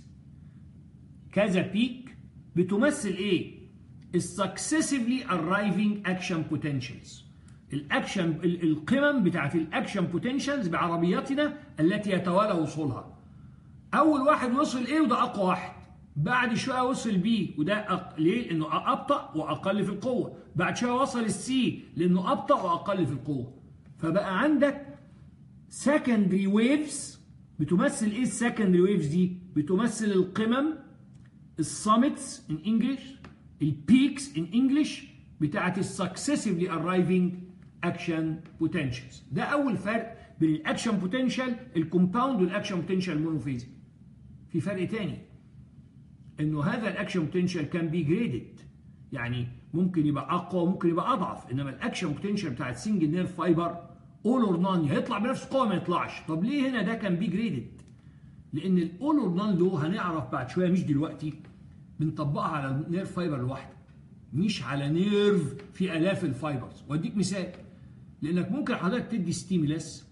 كذا بيك بتمثل ايه السكسسively arriving action potentials الاكشن القمم بتاعت الاكشن بوتنشالز بعربياتنا التي يتوالى وصولها اول واحد وصل ايه وده اقوى واحد بعد شويه وصل بي وده أق... ليه؟ لانه ابطا واقل في القوه بعد شويه وصل السي لانه ابطا واقل في القوه فبقى عندك secondary waves بتمثل ايه السكندري ويفز دي بتمثل القمم السامتس ان انجلش البيكس ان انجلش بتاعت السكسسively arriving اكشن بوتنشالز ده اول فرق بين الاكشن بوتنشال الكومباوند والاكشن بوتنشال مونوفيزي في فرق تاني انه هذا الاكشن بوتنشال كان بي جريدد يعني ممكن يبقى اقوى وممكن يبقى اضعف انما الاكشن بوتنشال بتاع السنجل نيرف فايبر اول اور نان هيطلع بنفس القوه ما يطلعش طب ليه هنا ده كان بي جريدد لان الاول اور نان لو هنعرف بعد شويه مش دلوقتي بنطبقها على نيرف فايبر لوحده مش على نيرف في الاف الفايبرز واديك مثال لانك ممكن حضرتك تدي ستيمولاس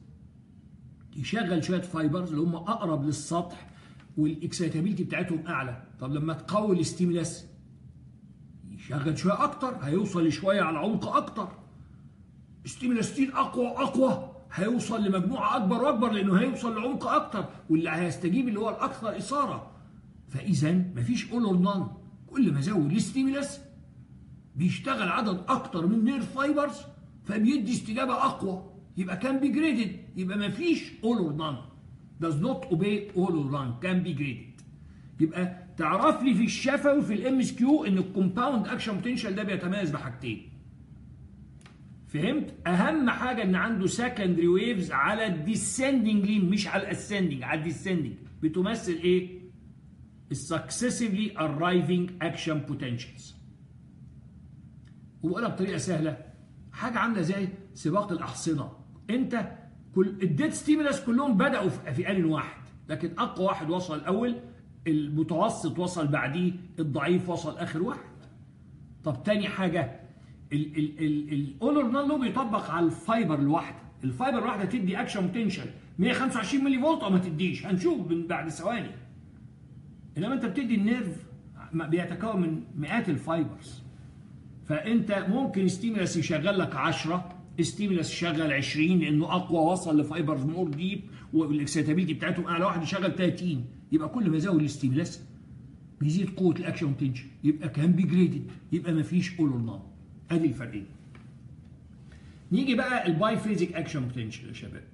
يشغل شويه فايبرز اللي هم اقرب للسطح والاكسيتابيلتي بتاعتهم اعلى طب لما تقوي الستيمولاس يشغل شويه اكتر هيوصل شويه على عمق اكتر ستيمولاستين اقوى واقوى هيوصل لمجموعه اكبر واكبر لانه هيوصل لعمق اكتر واللي هيستجيب اللي هو الاكثر اثاره فاذا مفيش اول اور نان كل ما ازود الستيمولاس بيشتغل عدد اكتر من نيرف فايبرز فبيدي استجابه اقوى يبقى كان بي جريدد يبقى ما فيش اول اور نان does not obey all or none can be graded يبقى تعرف لي في الشفوي في الام اس كيو ان الكومباوند اكشن بوتنشال ده بيتميز بحاجتين فهمت اهم حاجه ان عنده سكندري ويفز على الديسندنج لين مش على الاسندنج على الديسندنج بتمثل ايه السكسسively arriving action potentials وبقولها بطريقه سهله حاجه عامله زي سباق الاحصنه انت كل الديت ستيمولاس كلهم بداوا في ان واحد لكن اقوى واحد وصل الاول المتوسط وصل بعديه الضعيف وصل اخر واحد طب تاني حاجه الاولر نان لو بيطبق على الفايبر الواحده الفايبر الواحده تدي اكشن بوتنشال 125 ملي فولت او ما تديش هنشوف من بعد ثواني انما انت بتدي النيرف بيتكون من مئات الفايبرز فانت ممكن ستيمولاس يشغل لك 10 ستيمولاس يشغل 20 لانه اقوى وصل لفايبرز مور ديب والاكسيتابيلتي بتاعتهم اعلى واحد يشغل 30 يبقى كل ما زود الستيمولاس بيزيد قوه الاكشن بوتنشال يبقى كان بيجريدد يبقى ما فيش اول اور نان ادي الفرقين نيجي بقى الباي فيزيك اكشن بوتنشال يا شباب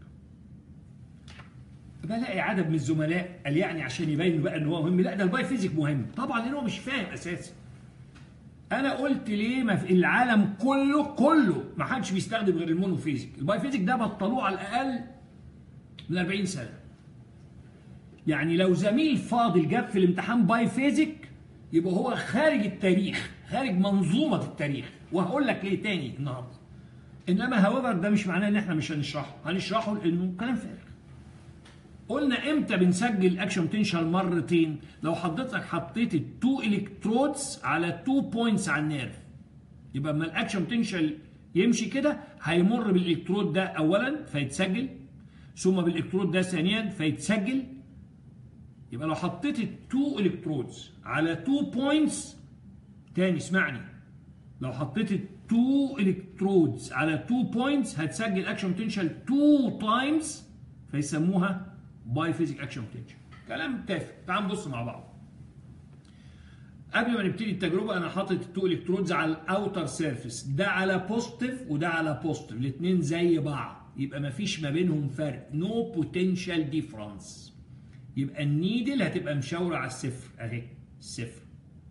بلاقي عدد من الزملاء قال يعني عشان يبين بقى ان هو مهم لا ده الباي فيزيك مهم طبعا لان هو مش فاهم اساسا انا قلت ليه ما في العالم كله كله ما حدش بيستخدم غير المونوفيزيك الباي فيزيك ده بطلوه على الاقل من 40 سنه يعني لو زميل فاضل جاب في الامتحان باي فيزيك يبقى هو خارج التاريخ خارج منظومه التاريخ وهقول لك ليه تاني النهارده انما هاويفر ده مش معناه ان احنا مش هنشرحه هنشرحه لانه كلام فارغ قلنا امتى بنسجل اكشن بوتنشال مرتين لو حضرتك حطيت التو الكترودز على تو بوينتس على النيرف يبقى اما الاكشن بوتنشال يمشي كده هيمر بالالكترود ده اولا فيتسجل ثم بالالكترود ده ثانيا فيتسجل يبقى لو حطيت التو الكترودز على تو بوينتس تاني اسمعني لو حطيت التو الكترودز على تو بوينتس هتسجل اكشن بوتنشال تو تايمز فيسموها باي فيزيك اكشن بوتنشال كلام تافه تعال نبص مع بعض قبل ما نبتدي التجربه انا حاطط التو الكترودز على الاوتر سيرفيس ده على بوزيتيف وده على بوزيتيف الاثنين زي بعض يبقى ما فيش ما بينهم فرق نو بوتنشال ديفرنس يبقى النيدل هتبقى مشاوره على الصفر اهي صفر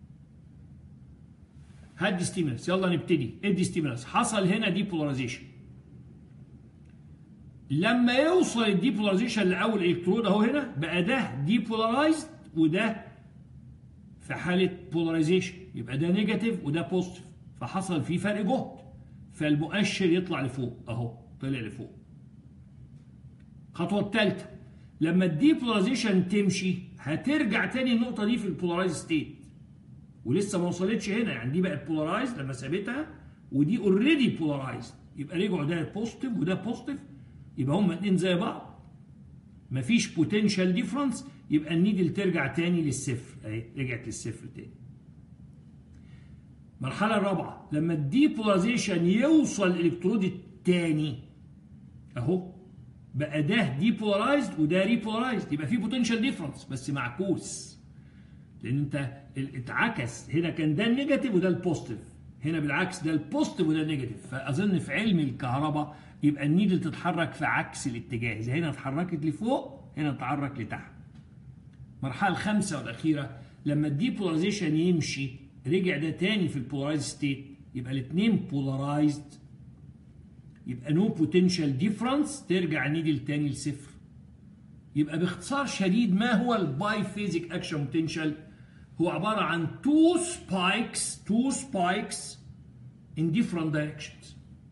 هدي ستيمولس يلا نبتدي ادي ستيمولس حصل هنا ديبولاريزيشن لما يوصل الديبولاريزيشن لاول الكترود اهو هنا بقى ده ديبولارايزد وده في حاله بولاريزيشن يبقى ده نيجاتيف وده بوزيتيف فحصل فيه فرق جهد فالمؤشر يطلع لفوق اهو طلع لفوق الخطوه الثالثه لما الديبولاريزيشن تمشي هترجع تاني النقطه دي في البولارايز ستيت ولسه ما وصلتش هنا يعني دي بقت بولارايز لما سابتها ودي اوريدي بولارايز يبقى رجعوا ده بوزيتيف وده بوزيتيف يبقى هما اتنين زي بعض مفيش بوتنشال ديفرنس يبقى النيدل ترجع تاني للصفر اهي رجعت للصفر تاني المرحله الرابعه لما الديبولاريزيشن يوصل الالكترود الثاني اهو بقى ده ديبولارايزد وده ريبولارايزد يبقى في بوتنشال ديفرنس بس معكوس لان انت اتعكس هنا كان ده النيجاتيف وده البوزيتيف هنا بالعكس ده البوزيتيف وده النيجاتيف فاظن في علم الكهرباء يبقى النيدل تتحرك في عكس الاتجاه اذا هنا اتحركت لفوق هنا تتحرك لتحت المرحله الخامسه والاخيره لما الديبولاريزيشن يمشي رجع ده تاني في البولارايز ستيت يبقى الاثنين بولارايزد يبقى نو بوتنشال ديفرنس ترجع نيدل تاني لصفر يبقى باختصار شديد ما هو الباي فيزيك اكشن بوتنشال هو عباره عن تو سبايكس تو سبايكس in different directions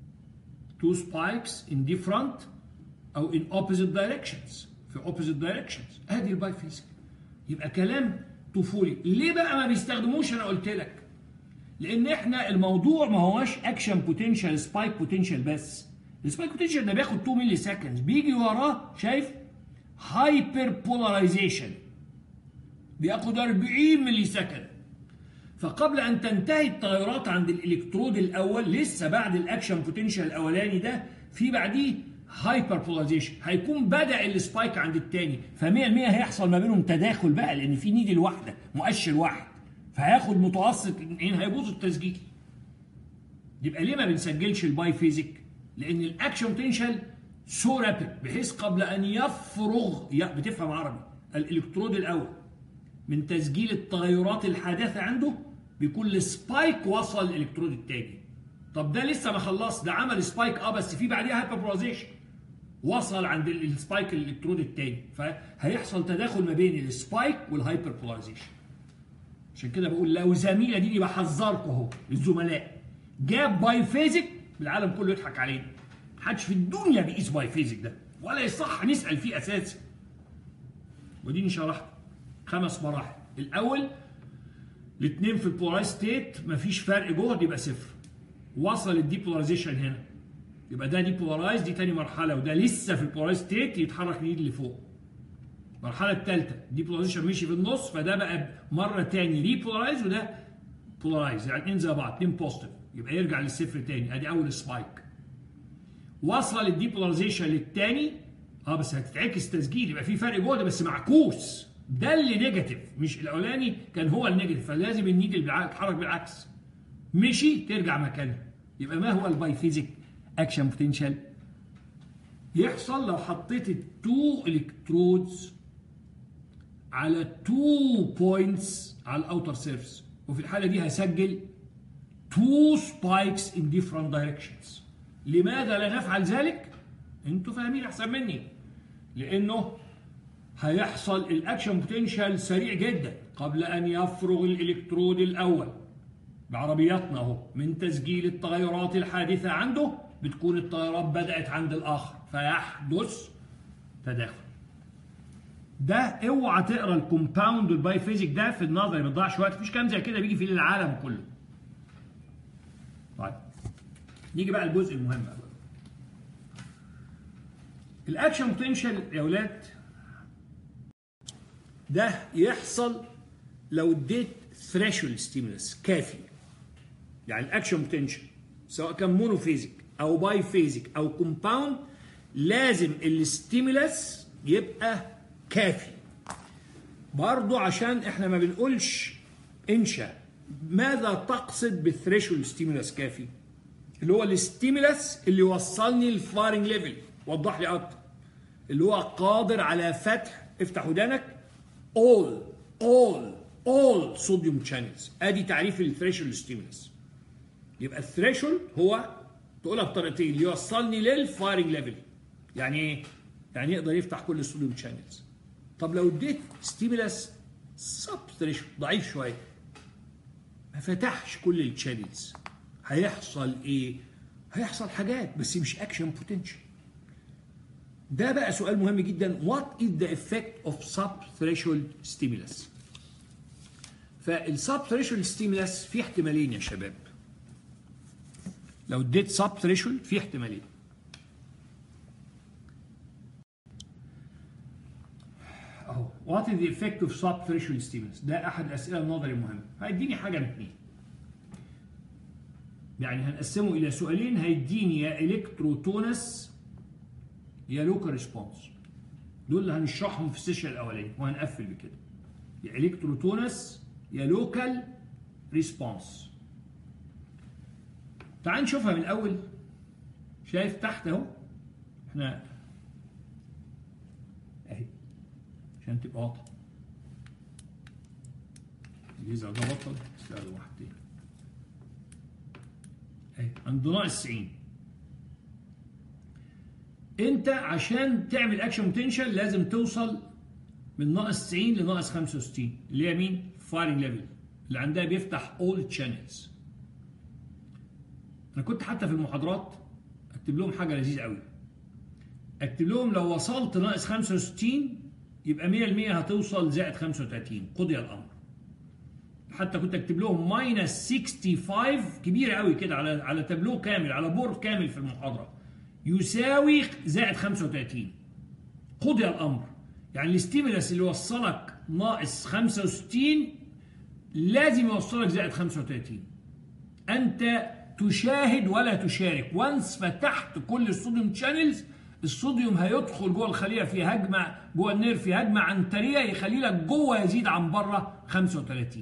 two spikes in different او in opposite directions في opposite directions ادي الباي فيزيك يبقى كلام طفولي ليه بقى ما بيستخدموش انا قلت لك لان احنا الموضوع ما هوش اكشن بوتنشال سبايك بوتنشال بس السبايك بوتنشال ده بياخد 2 ملي سكندز بيجي وراه شايف هايبر بولاريزيشن بياخد 40 ملي سكند فقبل ان تنتهي التغيرات عند الالكترود الاول لسه بعد الاكشن بوتنشال الاولاني ده في بعديه هايبر بولاريزيشن هيكون بدا السبايك عند الثاني ف100% هيحصل ما بينهم تداخل بقى لان في نيدل واحده مؤشر واحد فهياخد متوسط ان هيبوظ التسجيل يبقى ليه ما بنسجلش الباي فيزيك لان الاكشن بوتنشال سو رابيد بحيث قبل ان يفرغ بتفهم عربي الالكترود الاول من تسجيل التغيرات الحادثه عنده بيكون السبايك وصل الالكترود الثاني طب ده لسه ما خلص ده عمل سبايك اه بس في بعديها هايبربولاريزيشن وصل عند السبايك الالكترود الثاني فهيحصل تداخل ما بين السبايك والهايبربولاريزيشن عشان كده بقول لو زميله دي بحذركم اهو الزملاء جاب باي فيزيك العالم كله يضحك علينا محدش في الدنيا بيقيس باي فيزيك ده ولا يصح نسال فيه اساسا وديني شرحت خمس مراحل الاول الاثنين في البولارايز ستيت مفيش فرق جهد يبقى صفر وصل الديبولاريزيشن هنا يبقى ده ديبولارايز دي تاني مرحله وده لسه في البولارايز ستيت يتحرك من اللي فوق المرحله الثالثه ديبولاريزيشن مشي في النص فده بقى مره تاني ريبولارايز وده بولارايز يعني اثنين زي بعض اثنين بوزيتيف يبقى يرجع للصفر تاني ادي اول سبايك وصل الديبولاريزيشن للثاني اه بس هتتعكس تسجيل يبقى في فرق جهد بس معكوس ده اللي نيجاتيف مش الاولاني كان هو النيجاتيف فلازم النيدل يتحرك بالعكس مشي ترجع مكانها يبقى ما هو الباي فيزيك اكشن بوتنشال يحصل لو حطيت التو الكترودز على تو بوينتس على الاوتر سيرفيس وفي الحاله دي هسجل تو سبايكس ان ديفرنت دايركشنز لماذا لا نفعل ذلك انتوا فاهمين احسن مني لانه هيحصل الاكشن بوتنشال سريع جدا قبل ان يفرغ الالكترود الاول بعربياتنا اهو من تسجيل التغيرات الحادثه عنده بتكون التغيرات بدات عند الاخر فيحدث تداخل ده اوعى تقرا الكومباوند والباي فيزيك ده في النظر ما تضيعش وقت مفيش كلام زي كده بيجي في العالم كله طيب نيجي بقى الجزء المهم بقى الاكشن بوتنشال يا اولاد ده يحصل لو اديت ثريشولد ستيمولس كافي يعني الاكشن بوتنشال سواء كان مونوفيزيك او باي فيزيك او كومباوند لازم الستيمولس يبقى كافي برضو عشان احنا ما بنقولش انشا ماذا تقصد بالثريشولد ستيمولس كافي اللي هو الستيمولس اللي يوصلني للفايرنج ليفل وضح لي اكتر اللي هو قادر على فتح افتح ودانك all all all sodium channels ادي تعريف الثريشولد ستيمولس يبقى الثريشولد هو تقولها بطريقتين اللي يوصلني للفايرنج ليفل يعني ايه؟ يعني يقدر يفتح كل الصوديوم شانلز طب لو اديت ستيمولاس سب ثريشولد ضعيف شويه ما فتحش كل الشانلز هيحصل ايه؟ هيحصل حاجات بس مش اكشن بوتنشال ده بقى سؤال مهم جدا what is the effect of subthreshold stimulus فالسب ثريشولد ستيمولاس في احتمالين يا شباب لو اديت سب ثريشولد في احتمالين اهو وات از ذا افكت اوف سب ثريشولد ستيمولس ده احد الاسئله النظري المهمه هيديني حاجه من اثنين يعني هنقسمه الى سؤالين هيديني يا الكتروتونس يا لوكال ريسبونس دول اللي هنشرحهم في السيشن الاولاني وهنقفل بكده يا الكتروتونس يا لوكال ريسبونس تعال نشوفها من الاول شايف تحت اهو احنا اهي عشان تبقى واضحه الجزء ده بطل استقبل واحد تاني اهي عند ناقص 90 انت عشان تعمل اكشن بوتنشال لازم توصل من ناقص 90 لناقص 65 اللي هي مين؟ فايرنج ليفل اللي عندها بيفتح اول تشانلز انا كنت حتى في المحاضرات اكتب لهم حاجه لذيذه قوي اكتب لهم لو وصلت ناقص 65 يبقى 100% هتوصل زائد 35 قضي الامر حتى كنت اكتب لهم ماينس 65 كبيره قوي كده على على تابلو كامل على بورد كامل في المحاضره يساوي زائد 35 قضي الامر يعني الاستيمولاس اللي وصلك ناقص 65 لازم يوصلك زائد 35 انت تشاهد ولا تشارك وانس فتحت كل الصوديوم شانلز الصوديوم هيدخل جوه الخليه في هجمه جوه النير في هجمه عنتريه يخلي لك جوه يزيد عن بره 35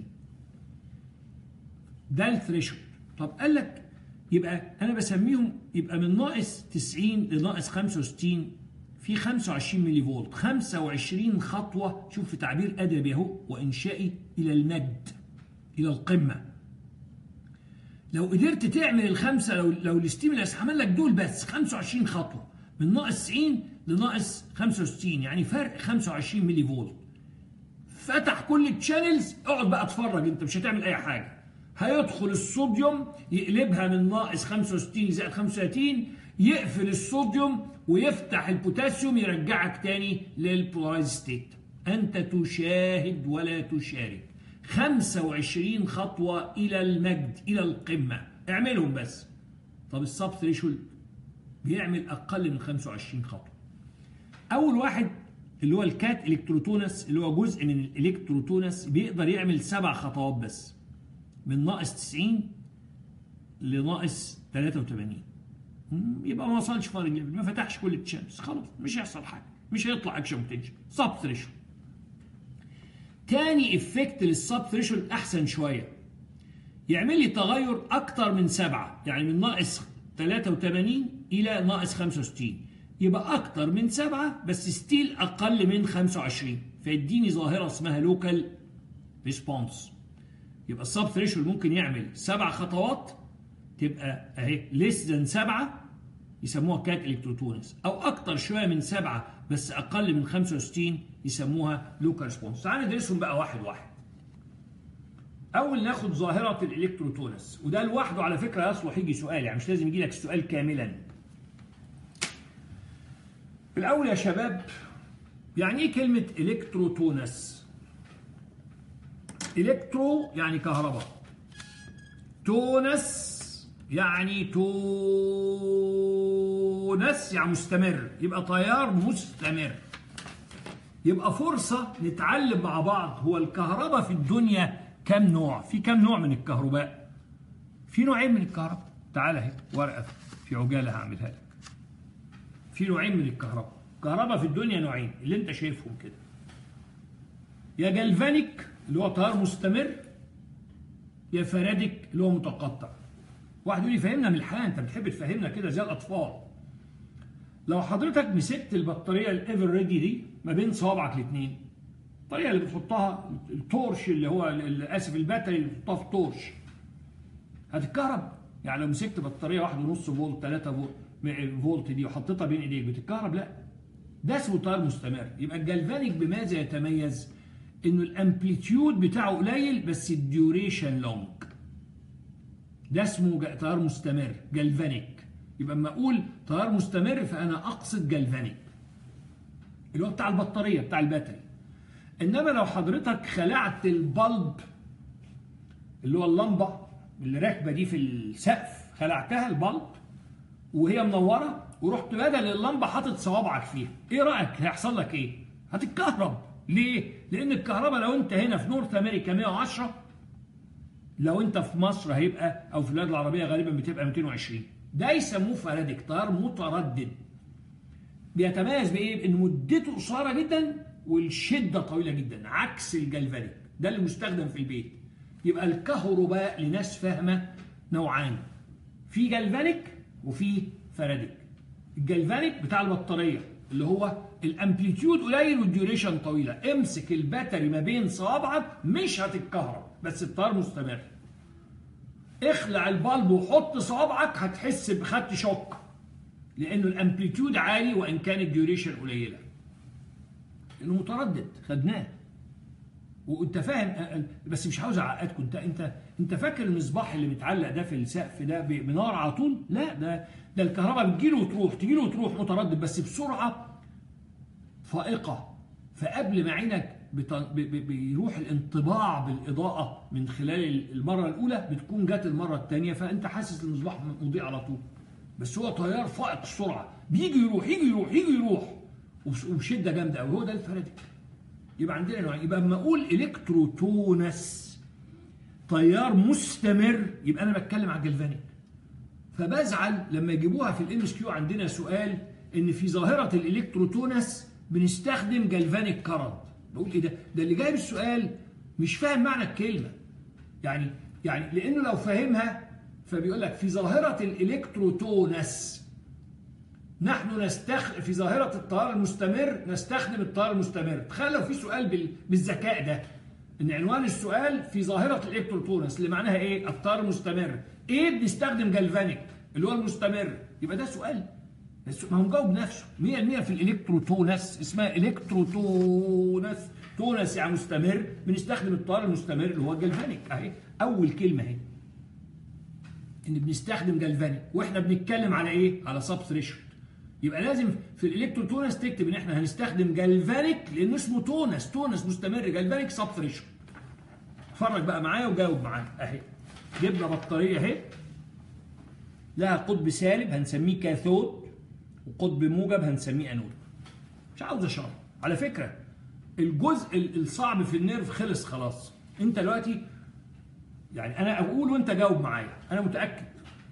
ده الثريشولد طب قال لك يبقى انا بسميهم يبقى من ناقص 90 لناقص 65 في 25 ملي فولت 25 خطوه شوف في تعبير ادبي اهو وانشائي الى المجد الى القمه لو قدرت تعمل الخمسه لو لو الاستيمولاس عمل لك دول بس 25 خطوه من ناقص 90 لناقص 65 يعني فرق 25 ملي فولت فتح كل التشانلز اقعد بقى اتفرج انت مش هتعمل اي حاجه هيدخل الصوديوم يقلبها من ناقص 65 لزائد 35 يقفل الصوديوم ويفتح البوتاسيوم يرجعك تاني للبولارايز ستيت انت تشاهد ولا تشارك 25 خطوة إلى المجد إلى القمة اعملهم بس طب السب ثريشولد بيعمل أقل من 25 خطوة أول واحد اللي هو الكات الكتروتونس اللي هو جزء من الالكتروتونس بيقدر يعمل سبع خطوات بس من ناقص 90 لناقص 83 يبقى ما وصلش فارنج ما فتحش كل التشانس خلاص مش هيحصل حاجه مش هيطلع اكشن بوتنشال سب ثريشولد تاني افكت للسب ثريشولد احسن شويه يعمل لي تغير اكتر من سبعه يعني من ناقص 83 الى ناقص 65 يبقى اكتر من سبعه بس ستيل اقل من 25 فيديني ظاهره اسمها لوكال ريسبونس يبقى السب ثريشولد ممكن يعمل سبع خطوات تبقى اهي ليس ذان سبعه يسموها كات الكتروتونس او اكتر شويه من سبعه بس اقل من 65 يسموها لوكال ريسبونس تعال ندرسهم بقى واحد واحد اول ناخد ظاهره الالكتروتونس وده لوحده على فكره يصلح يجي سؤال يعني مش لازم يجي لك السؤال كاملا الاول يا شباب يعني ايه كلمه الكتروتونس الكترو يعني كهرباء تونس يعني تونس يعني مستمر يبقى تيار مستمر يبقى فرصة نتعلم مع بعض هو الكهرباء في الدنيا كم نوع في كم نوع من الكهرباء في نوعين من الكهرباء تعال اهي ورقة في عجالة هعملها لك في نوعين من الكهرباء الكهرباء في الدنيا نوعين اللي انت شايفهم كده يا جلفانيك اللي هو تيار مستمر يا فرادك اللي هو متقطع واحد يقول لي فهمنا من الحياه انت بتحب تفهمنا كده زي الاطفال لو حضرتك مسكت البطاريه الايفر ريدي دي ما بين صوابعك الاثنين الطريقه اللي بتحطها التورش اللي هو اسف الباتري اللي بتحطها في التورش هتتكهرب يعني لو مسكت بطاريه 1.5 فولت 3 فولت فولت دي وحطيتها بين ايديك بتتكهرب لا ده اسمه تيار مستمر يبقى الجلفانيك بماذا يتميز انه الامبليتيود بتاعه قليل بس الديوريشن لونج ده اسمه تيار مستمر جلفانيك يبقى اما اقول تيار مستمر فانا اقصد جلفانيك اللي هو بتاع البطاريه بتاع الباتري انما لو حضرتك خلعت البلب اللي هو اللمبه اللي راكبه دي في السقف خلعتها البلب وهي منوره ورحت بدل اللمبه حاطط صوابعك فيها ايه رايك هيحصل لك ايه هتتكهرب ليه لان الكهرباء لو انت هنا في نورث امريكا 110 لو انت في مصر هيبقى او في البلاد العربيه غالبا بتبقى 220 ده يسموه فاراديك تيار متردد بيتميز بايه ان مدته قصيره جدا والشده طويله جدا عكس الجلفانيك ده اللي مستخدم في البيت يبقى الكهرباء لناس فاهمه نوعان في جلفانيك وفي فاراديك الجلفانيك بتاع البطاريه اللي هو الامبليتيود قليل والديوريشن طويله امسك الباتري ما بين صوابعك مش هتتكهرب بس التيار مستمر اخلع البلب وحط صوابعك هتحس بخدت شوك لانه الامبليتيود عالي وان كان الديوريشن قليله انه متردد خدناه وانت فاهم بس مش عاوز اعقدكم انت انت انت فاكر المصباح اللي متعلق ده في السقف ده بنار على طول؟ لا ده ده الكهرباء بتجيله وتروح تجيله وتروح متردد بس بسرعه فائقه فقبل ما عينك بيروح الانطباع بالاضاءه من خلال المره الاولى بتكون جت المره الثانيه فانت حاسس المصباح مضيء على طول بس هو تيار فائق السرعه بيجي يروح يجي يروح يجي يروح وبشده جامده قوي هو ده الفراديك يبقى عندنا نوعين يبقى اما اقول الكتروتونس تيار مستمر يبقى انا بتكلم على الجلفانيك فبزعل لما يجيبوها في الام اس كيو عندنا سؤال ان في ظاهره الالكتروتونس بنستخدم جلفانيك كارنت بقول ايه ده ده اللي جايب السؤال مش فاهم معنى الكلمه يعني يعني لانه لو فاهمها فبيقول لك في ظاهره الالكتروتونس نحن نستخدم في ظاهرة التيار المستمر نستخدم التيار المستمر تخيل لو في سؤال بالذكاء ده ان عنوان السؤال في ظاهرة الالكتروتونس اللي معناها ايه التيار المستمر ايه بنستخدم جلفانيك اللي هو المستمر يبقى ده سؤال ما هو مجاوب نفسه 100% في الالكتروتونس اسمها الكتروتونس تونس يعني مستمر بنستخدم التيار المستمر اللي هو الجلفانيك اهي اول كلمه اهي ان بنستخدم جلفانيك واحنا بنتكلم على ايه على سب ثريشولد يبقى لازم في الالكتروتونس تكتب ان احنا هنستخدم جلفانيك لانه اسمه تونس تونس مستمر جلفانيك سب ثريشولد اتفرج بقى معايا وجاوب معايا اهي جبنا بطاريه اهي لها قطب سالب هنسميه كاثود وقطب موجب هنسميه انود مش عاوز اشرح على فكره الجزء الصعب في النيرف خلص خلاص انت دلوقتي يعني انا اقول وانت جاوب معايا انا متاكد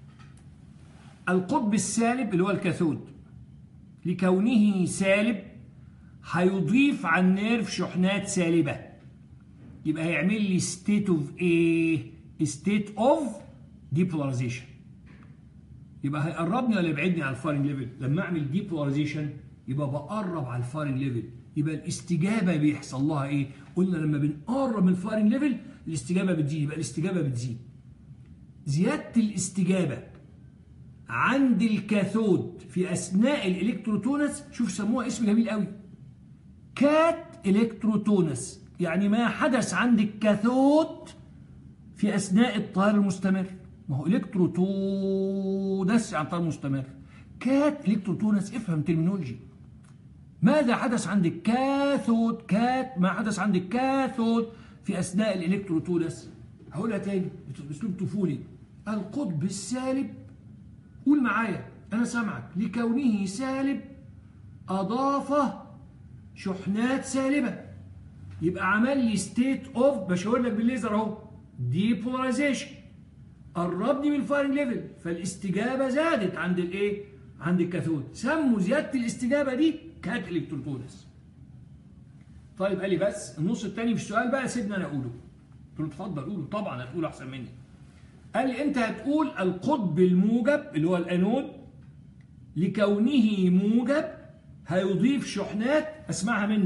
القطب السالب اللي هو الكاثود لكونه سالب هيضيف على النيرف شحنات سالبة يبقى هيعمل لي ستيت اوف ايه ستيت اوف ديبولاريزيشن يبقى هيقربني ولا يبعدني على الفارنج ليفل لما اعمل ديبولاريزيشن يبقى بقرب على الفارنج ليفل يبقى الاستجابه بيحصل لها ايه قلنا لما بنقرب من الفارنج ليفل الاستجابه بتزيد يبقى الاستجابه بتزيد زياده الاستجابه عند الكاثود في اثناء الالكتروتونس شوف سموها اسم جميل قوي كات الكتروتونس يعني ما حدث عند الكاثود في اثناء التيار المستمر ما هو الكتروتونس يعني تيار مستمر كات الكتروتونس افهم ترمينولوجي ماذا حدث عند الكاثود كات ما حدث عند الكاثود في اثناء الالكتروتونس هقولها تاني باسلوب طفولي القطب السالب قول معايا أنا سامعك لكونه سالب أضاف شحنات سالبة يبقى عمل لي ستيت اوف بشاور لك بالليزر اهو ديبولاريزيشن قربني من الفايرنج ليفل فالاستجابه زادت عند الايه؟ عند الكاثود سموا زياده الاستجابه دي كات الكتروتونس طيب قال لي بس النص الثاني في السؤال بقى سيبنا انا اقوله قلت له اتفضل قوله طبعا هتقول احسن مني قال لي انت هتقول القطب الموجب اللي هو الانود لكونه موجب هيضيف شحنات اسمعها منك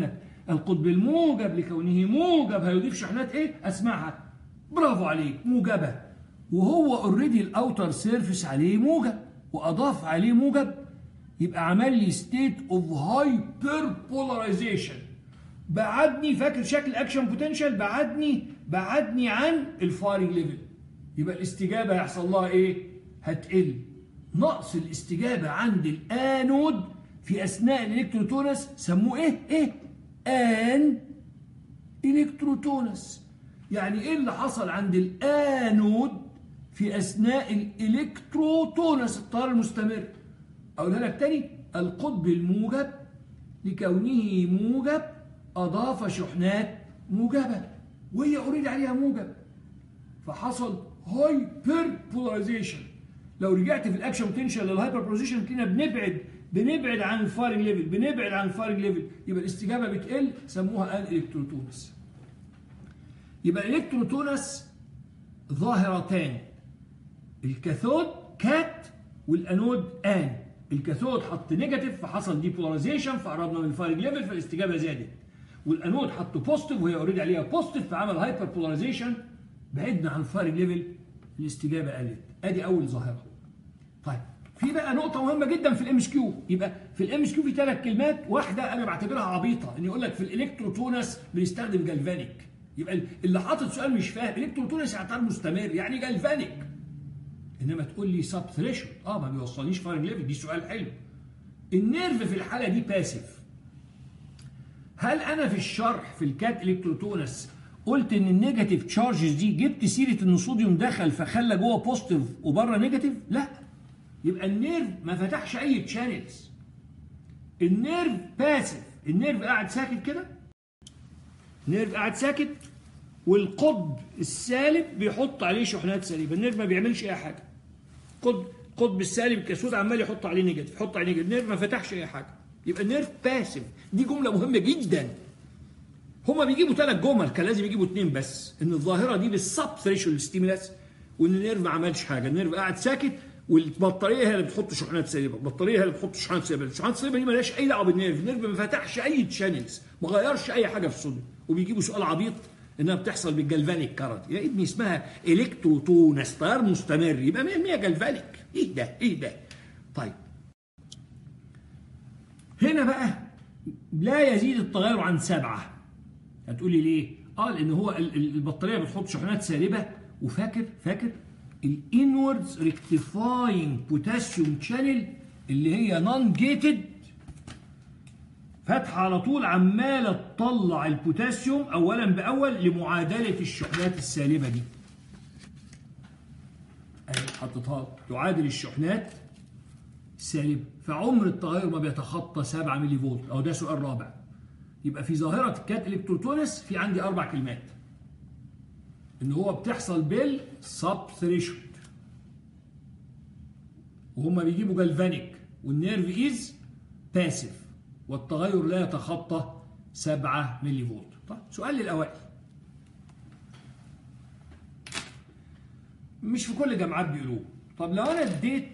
القطب الموجب لكونه موجب هيضيف شحنات ايه اسمعها برافو عليك موجبه وهو اوريدي الاوتر سيرفيس عليه موجب واضاف عليه موجب يبقى عمل لي ستيت اوف هايبر بولاريزيشن بعدني فاكر شكل اكشن بوتنشال بعدني بعدني عن الفايرنج ليفل يبقى الاستجابه هيحصل لها ايه هتقل نقص الاستجابه عند الانود في اثناء الالكتروتونس سموه ايه ايه ان الكتروتونس يعني ايه اللي حصل عند الانود في اثناء الالكتروتونس التيار المستمر اقولها لك تاني القطب الموجب لكونه موجب اضاف شحنات موجبه وهي اوريدي عليها موجب فحصل هايبر بولاريزيشن لو رجعت في الاكشن بوتنشال للهايبر بولاريزيشن كنا بنبعد بنبعد عن الفايرنج ليفل بنبعد عن الفايرنج ليفل يبقى الاستجابه بتقل سموها ان الكتروتونس يبقى الالكتروتونس ظاهرتان الكاثود كات والانود ان الكاثود حط نيجاتيف فحصل دي بولاريزيشن فقربنا من الفايرنج ليفل فالاستجابه زادت والانود حط بوزيتيف وهي اوريدي عليها بوزيتيف فعمل هايبر بولاريزيشن بعدنا عن الفايرنج ليفل الاستجابه قلت ادي اول ظاهره طيب في بقى نقطة مهمة جدا في الام اس كيو يبقى في الام اس كيو في ثلاث كلمات واحدة انا بعتبرها عبيطة ان يقول لك في الالكتروتونس بنستخدم جالفانيك يبقى اللي حاطط سؤال مش فاهم الكتروتونس اعتبار مستمر يعني جالفانيك انما تقول لي سب ثريشولد اه ما بيوصلنيش فايرنج ليفل دي سؤال حلو النيرف في الحالة دي باسيف هل انا في الشرح في الكات الكتروتونس قلت ان النيجاتيف تشارجز دي جبت سيره ان الصوديوم دخل فخلى جوه بوزيتيف وبره نيجاتيف لا يبقى النيرف ما فتحش اي تشانلز النيرف باسف النيرف قاعد ساكت كده النيرف قاعد ساكت والقطب السالب بيحط عليه شحنات سالبه النيرف ما بيعملش اي حاجه قطب القطب السالب الكاسود عمال يحط عليه نيجاتيف يحط عليه نيجاتيف النيرف ما فتحش اي حاجه يبقى النيرف باسف دي جمله مهمه جدا هما بيجيبوا ثلاث جمل كان لازم يجيبوا اثنين بس ان الظاهره دي بالسب ثريشولد ستيمولاس وان النيرف ما عملش حاجه النيرف قاعد ساكت والبطاريه هي اللي بتحط شحنات سالبه البطاريه هي اللي بتحط شحنات سالبه الشحنات السالبه دي مالهاش اي دعوه بالنيرف النيرف ما فتحش اي تشانلز ما غيرش اي حاجه في الصوديوم وبيجيبوا سؤال عبيط انها بتحصل بالجلفانيك كارنت يا ابني اسمها الكتروتونس تيار مستمر يبقى 100% جلفانيك ايه ده ايه ده طيب هنا بقى لا يزيد التغير عن سبعه هتقولي ليه؟ اه لان هو البطاريه بتحط شحنات سالبه وفاكر فاكر الانوردز ريكتيفاينج بوتاسيوم شانل اللي هي نون جيتد فاتحه على طول عماله تطلع البوتاسيوم اولا باول لمعادله الشحنات السالبه دي. اهي حطيتها تعادل الشحنات السالبه فعمر التغير ما بيتخطى 7 ملي فولت او ده سؤال رابع. يبقى في ظاهرة الكات الكتروتونس في عندي أربع كلمات. إن هو بتحصل بالسب ثريشولد. وهما بيجيبوا جالفانيك والنيرف إيز باسيف والتغير لا يتخطى 7 ملي فولت. طيب سؤال للأوائل. مش في كل الجامعات بيقولوه. طب لو أنا اديت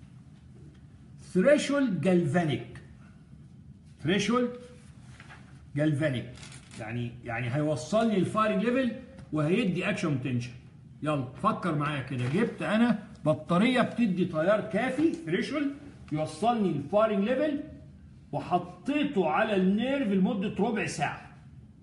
ثريشولد جالفانيك ثريشولد جالفانيك يعني يعني هيوصلني الفايرنج ليفل وهيدي اكشن بوتنشال يلا فكر معايا كده جبت انا بطاريه بتدي تيار كافي ثريشولد يوصلني الفايرنج ليفل وحطيته على النيرف لمده ربع ساعه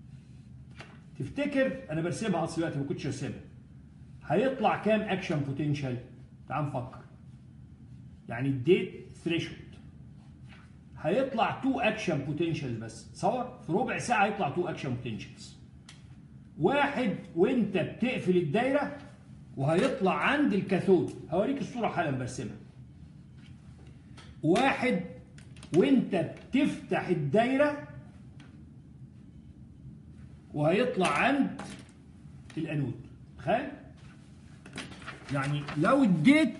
تفتكر انا برسمها اصل دلوقتي ما كنتش ارسمها هيطلع كام اكشن بوتنشال تعال نفكر يعني اديت ثريشولد هيطلع 2 اكشن بوتنشالز بس تصور في ربع ساعه هيطلع 2 اكشن بوتنشالز واحد وانت بتقفل الدايره وهيطلع عند الكاثود هوريك الصوره حالا برسمها واحد وانت بتفتح الدايره وهيطلع عند الانود تخيل يعني لو اديت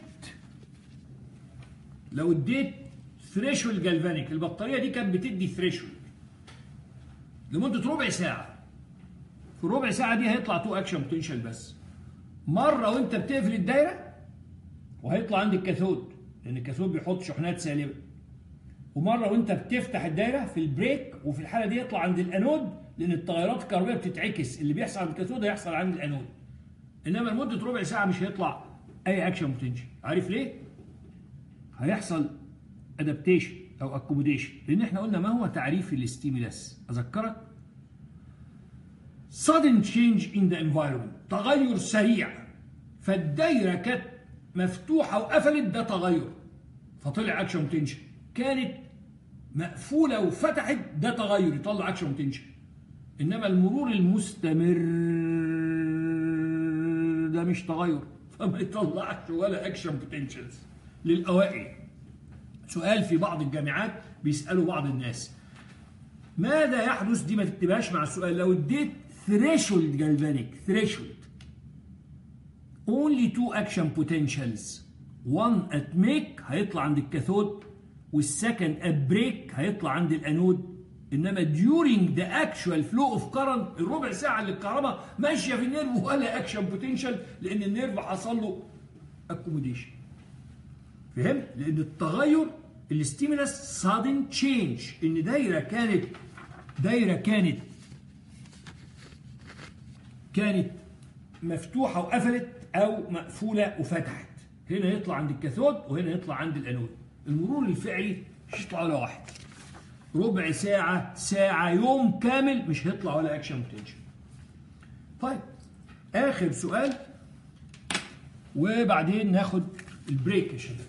لو اديت ثريشولد جالفانيك البطاريه دي كانت بتدي ثريشولد لمده ربع ساعه في الربع ساعه دي هيطلع تو اكشن بوتنشال بس مره وانت بتقفل الدايره وهيطلع عند الكاثود لان الكاثود بيحط شحنات سالبه ومره وانت بتفتح الدايره في البريك وفي الحاله دي يطلع عند الانود لان التغيرات الكهربائيه بتتعكس اللي بيحصل عند الكاثود هيحصل عند الانود انما لمده ربع ساعه مش هيطلع اي اكشن بوتنشال عارف ليه هيحصل ادابتيشن او اكوموديشن لان احنا قلنا ما هو تعريف الاستيمولاس اذكرك sudden change in the environment تغير سريع فالدايره كانت مفتوحه وقفلت ده تغير فطلع اكشن بوتنشال كانت مقفوله وفتحت ده تغير يطلع اكشن بوتنشال انما المرور المستمر ده مش تغير فما يطلعش ولا اكشن بوتنشالز للاوائل سؤال في بعض الجامعات بيسالوا بعض الناس ماذا يحدث دي ما تكتبهاش مع السؤال لو اديت ثريشولد جالفانيك ثريشولد only two action potentials one at make هيطلع عند الكاثود والسكند at break هيطلع عند الانود انما during the actual flow of current الربع ساعه اللي الكهرباء ماشيه في النيرف ولا اكشن بوتنشال لان النيرف حصل له اكوموديشن فهمت؟ لان التغير الاستيمولاس sudden change ان دايره كانت دايره كانت كانت مفتوحه وقفلت او مقفوله وفتحت هنا يطلع عند الكاثود وهنا يطلع عند الانود المرور الفعلي مش يطلع ولا واحد ربع ساعة ساعة يوم كامل مش هيطلع ولا اكشن بوتنشال طيب اخر سؤال وبعدين ناخد البريك يا شباب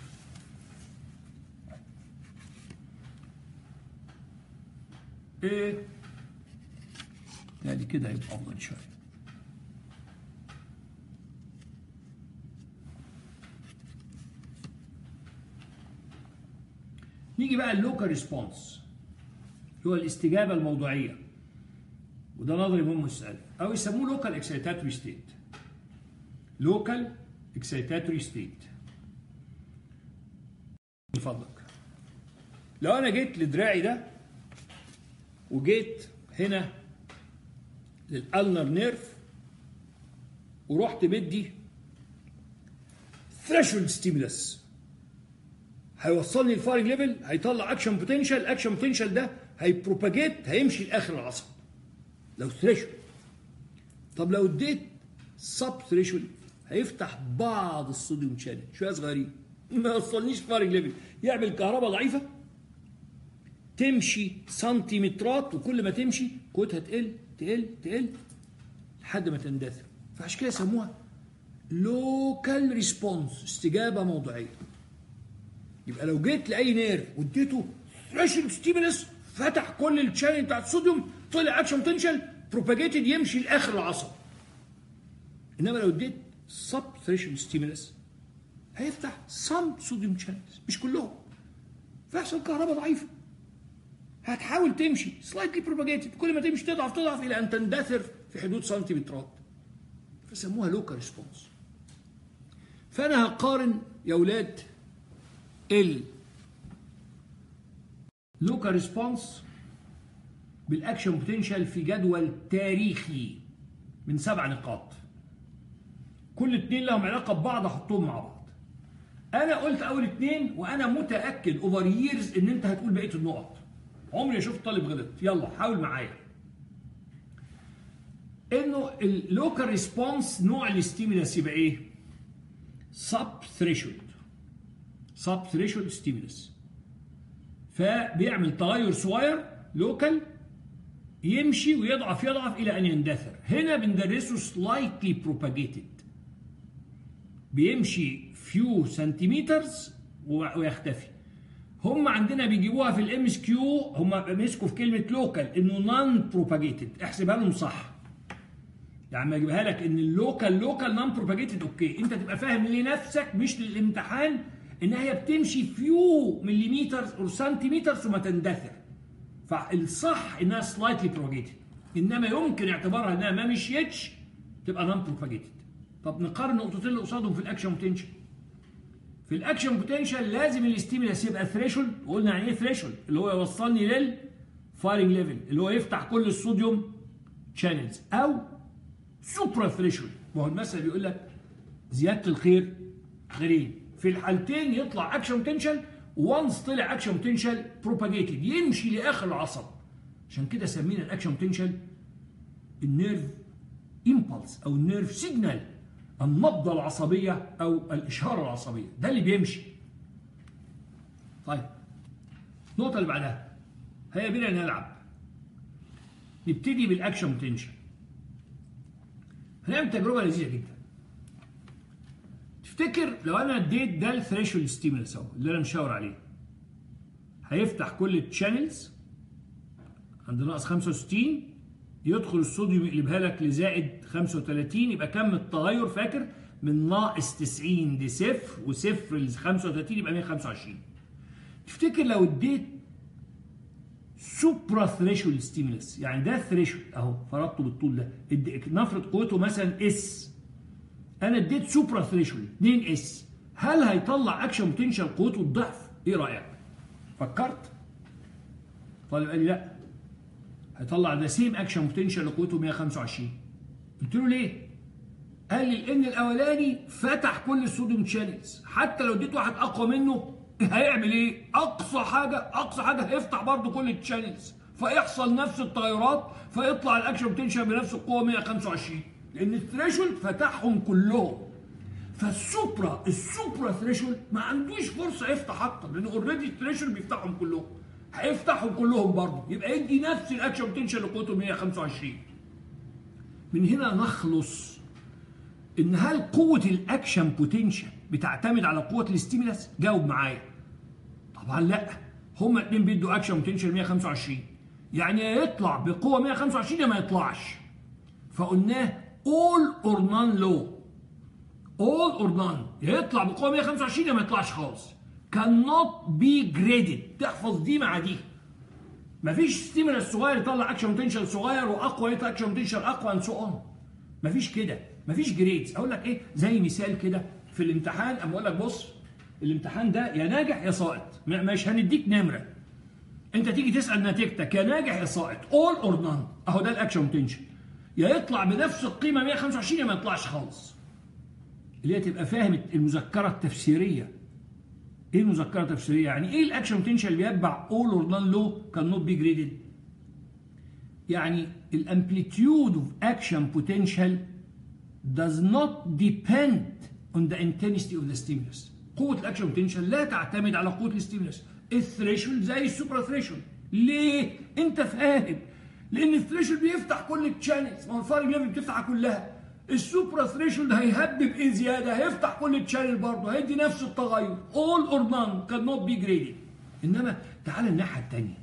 ايه يعني كده يبقى افضل شويه نيجي بقى اللوكال ريسبونس هو الاستجابه الموضوعيه وده نظري مهم السؤال او يسموه لوكال اكسيتاتوري ستيت لوكال اكسيتاتوري ستيت من فضلك لو انا جيت لدراعي ده وجيت هنا للالنر نيرف ورحت بدي ثريشولد ستيمولس هيوصلني الفايرنج ليفل هيطلع اكشن بوتنشال اكشن بوتنشال ده هيبروباجيت هيمشي لاخر العصب لو ثريشولد طب لو اديت سب ثريشولد هيفتح بعض الصوديوم شانل شويه صغيرين ما يوصلنيش فايرنج ليفل يعمل كهرباء ضعيفه تمشي سنتيمترات وكل ما تمشي قوتها تقل تقل تقل لحد ما تندثر فعشان كده يسموها لوكال ريسبونس استجابه موضوعيه يبقى لو جيت لاي نيرف واديته ثريشولد ستيمولس فتح كل الشانل بتاعت الصوديوم طلع اكشن بوتنشال بروباجيتد يمشي لاخر العصب انما لو اديت سب ثريشولد ستيمولس هيفتح سم صوديوم شانلز مش كلهم فيحصل كهرباء ضعيفه هتحاول تمشي سلايتلي بروباجيتد كل ما تمشي تضعف تضعف الى ان تندثر في حدود سنتيمترات فسموها لوكال ريسبونس فانا هقارن يا اولاد ال لوكال ريسبونس بالاكشن بوتنشال في جدول تاريخي من سبع نقاط كل اتنين لهم علاقه ببعض احطهم مع بعض انا قلت اول اتنين وانا متاكد اوفر ييرز ان انت هتقول بقيه النقط عمري ما شفت طالب غلط يلا حاول معايا انه اللوكال ريسبونس نوع الاستيمولس يبقى ايه سب ثريشولد سب ثريشولد ستيمولس فبيعمل تغير صغير لوكال يمشي ويضعف يضعف الى ان يندثر هنا بندرسه سلايتلي بروباجيتد بيمشي فيو سنتيمترز ويختفي هم عندنا بيجيبوها في الام اس كيو هم مسكوا في كلمه لوكال انه نون بروباجيتد احسبها لهم صح يعني ما اجيبها لك ان اللوكال لوكال نون بروباجيتد اوكي انت تبقى فاهم لنفسك مش للامتحان ان هي بتمشي فيو مليمتر او سنتيمتر وما تندثر فالصح انها سلايتلي بروباجيتد انما يمكن اعتبارها انها ما مشيتش تبقى نون بروباجيتد طب نقارن النقطتين اللي قصادهم في الاكشن بوتنشال في الاكشن بوتنشال لازم الاستيمولاس يبقى ثريشولد وقلنا يعني ايه ثريشولد اللي هو يوصلني للفايرنج ليفل اللي هو يفتح كل الصوديوم شانلز او سوبرا ثريشولد ما هو المثل بيقول لك زياده الخير خيرين في الحالتين يطلع اكشن بوتنشال وانس طلع اكشن بوتنشال بروباجيتد يمشي لاخر العصب عشان كده سمينا الاكشن بوتنشال النيرف امبلس او النيرف سيجنال النبضه العصبيه او الاشاره العصبيه ده اللي بيمشي طيب النقطه اللي بعدها هيا بينا نلعب نبتدي بالاكشن بوتنشال هنعمل تجربه لذيذه جدا تفتكر لو انا اديت ده الثريشولد ستيمولس اهو اللي انا مشاور عليه هيفتح كل التشانلز عند ناقص 65 يدخل الصوديوم يقلبها لك لزائد 35 يبقى كم التغير فاكر من ناقص 90 دي صفر وصفر ل 35 يبقى 125 تفتكر لو اديت سوبرا ثريشولد ستيمولس يعني ده ثريشولد اهو فرضته بالطول ده نفرض قوته مثلا اس انا اديت سوبرا ثريشولد 2 اس هل هيطلع اكشن بوتنشال قوته الضعف ايه رايك فكرت طالب قال لي لا هيطلع ذا سيم اكشن بوتنشال لقوته 125 قلت له ليه قال لي لان الاولاني فتح كل الصوديوم شانلز حتى لو اديت واحد اقوى منه هيعمل ايه اقصى حاجه اقصى حاجه هيفتح برضه كل الشانلز فيحصل نفس التغيرات فيطلع الاكشن بوتنشال بنفس القوه 125 لان الثريشولد فتحهم كلهم فالسوبرا السوبرا ثريشولد ما عندوش فرصه يفتح اكتر لان اوريدي الثريشولد بيفتحهم كلهم هيفتحهم كلهم برضه يبقى يدي نفس الاكشن بوتنشال لقوته 125 من هنا نخلص ان هل قوه الاكشن بوتنشال بتعتمد على قوه الاستيمولاس جاوب معايا طبعا لا هما الاثنين بيدوا اكشن بوتنشال 125 يعني يا يطلع بقوه 125 يا ما يطلعش فقلناه all or none low all or none يا يطلع بقوه 125 يا ما يطلعش خالص cannot be graded تحفظ دي مع دي مفيش ستيمولس صغير يطلع اكشن بوتنشال صغير واقوى يطلع اكشن بوتنشال اقوى اند سو اون مفيش كده مفيش جريدز اقول لك ايه زي مثال كده في الامتحان اما اقول لك بص الامتحان ده يا ناجح يا ساقط مش هنديك نمره انت تيجي تسال نتيجتك يا ناجح يا ساقط اول اور نان اهو ده الاكشن بوتنشال يا يطلع بنفس القيمه 125 يا ما يطلعش خالص اللي هي تبقى فاهم المذكره التفسيريه ايه المذكره التفسيريه يعني ايه الاكشن بوتنشال اللي بيتبع اول اور نان لو كان نوت بي جريدد يعني الامبليتيود اوف اكشن بوتنشال does not depend on the intensity of the stimulus قوة الاكشن بوتنشال لا تعتمد على قوة الستيمولس الثريشولد زي السوبرا ثريشولد ليه؟ انت فاهم لان الثريشولد بيفتح كل التشانلز ما هو الفارق ليفل بتفتح كلها السوبرا ثريشولد هيهبب ايه زياده هيفتح كل التشانل برضه هيدي نفس التغير all or none cannot be graded انما تعال الناحيه الثانيه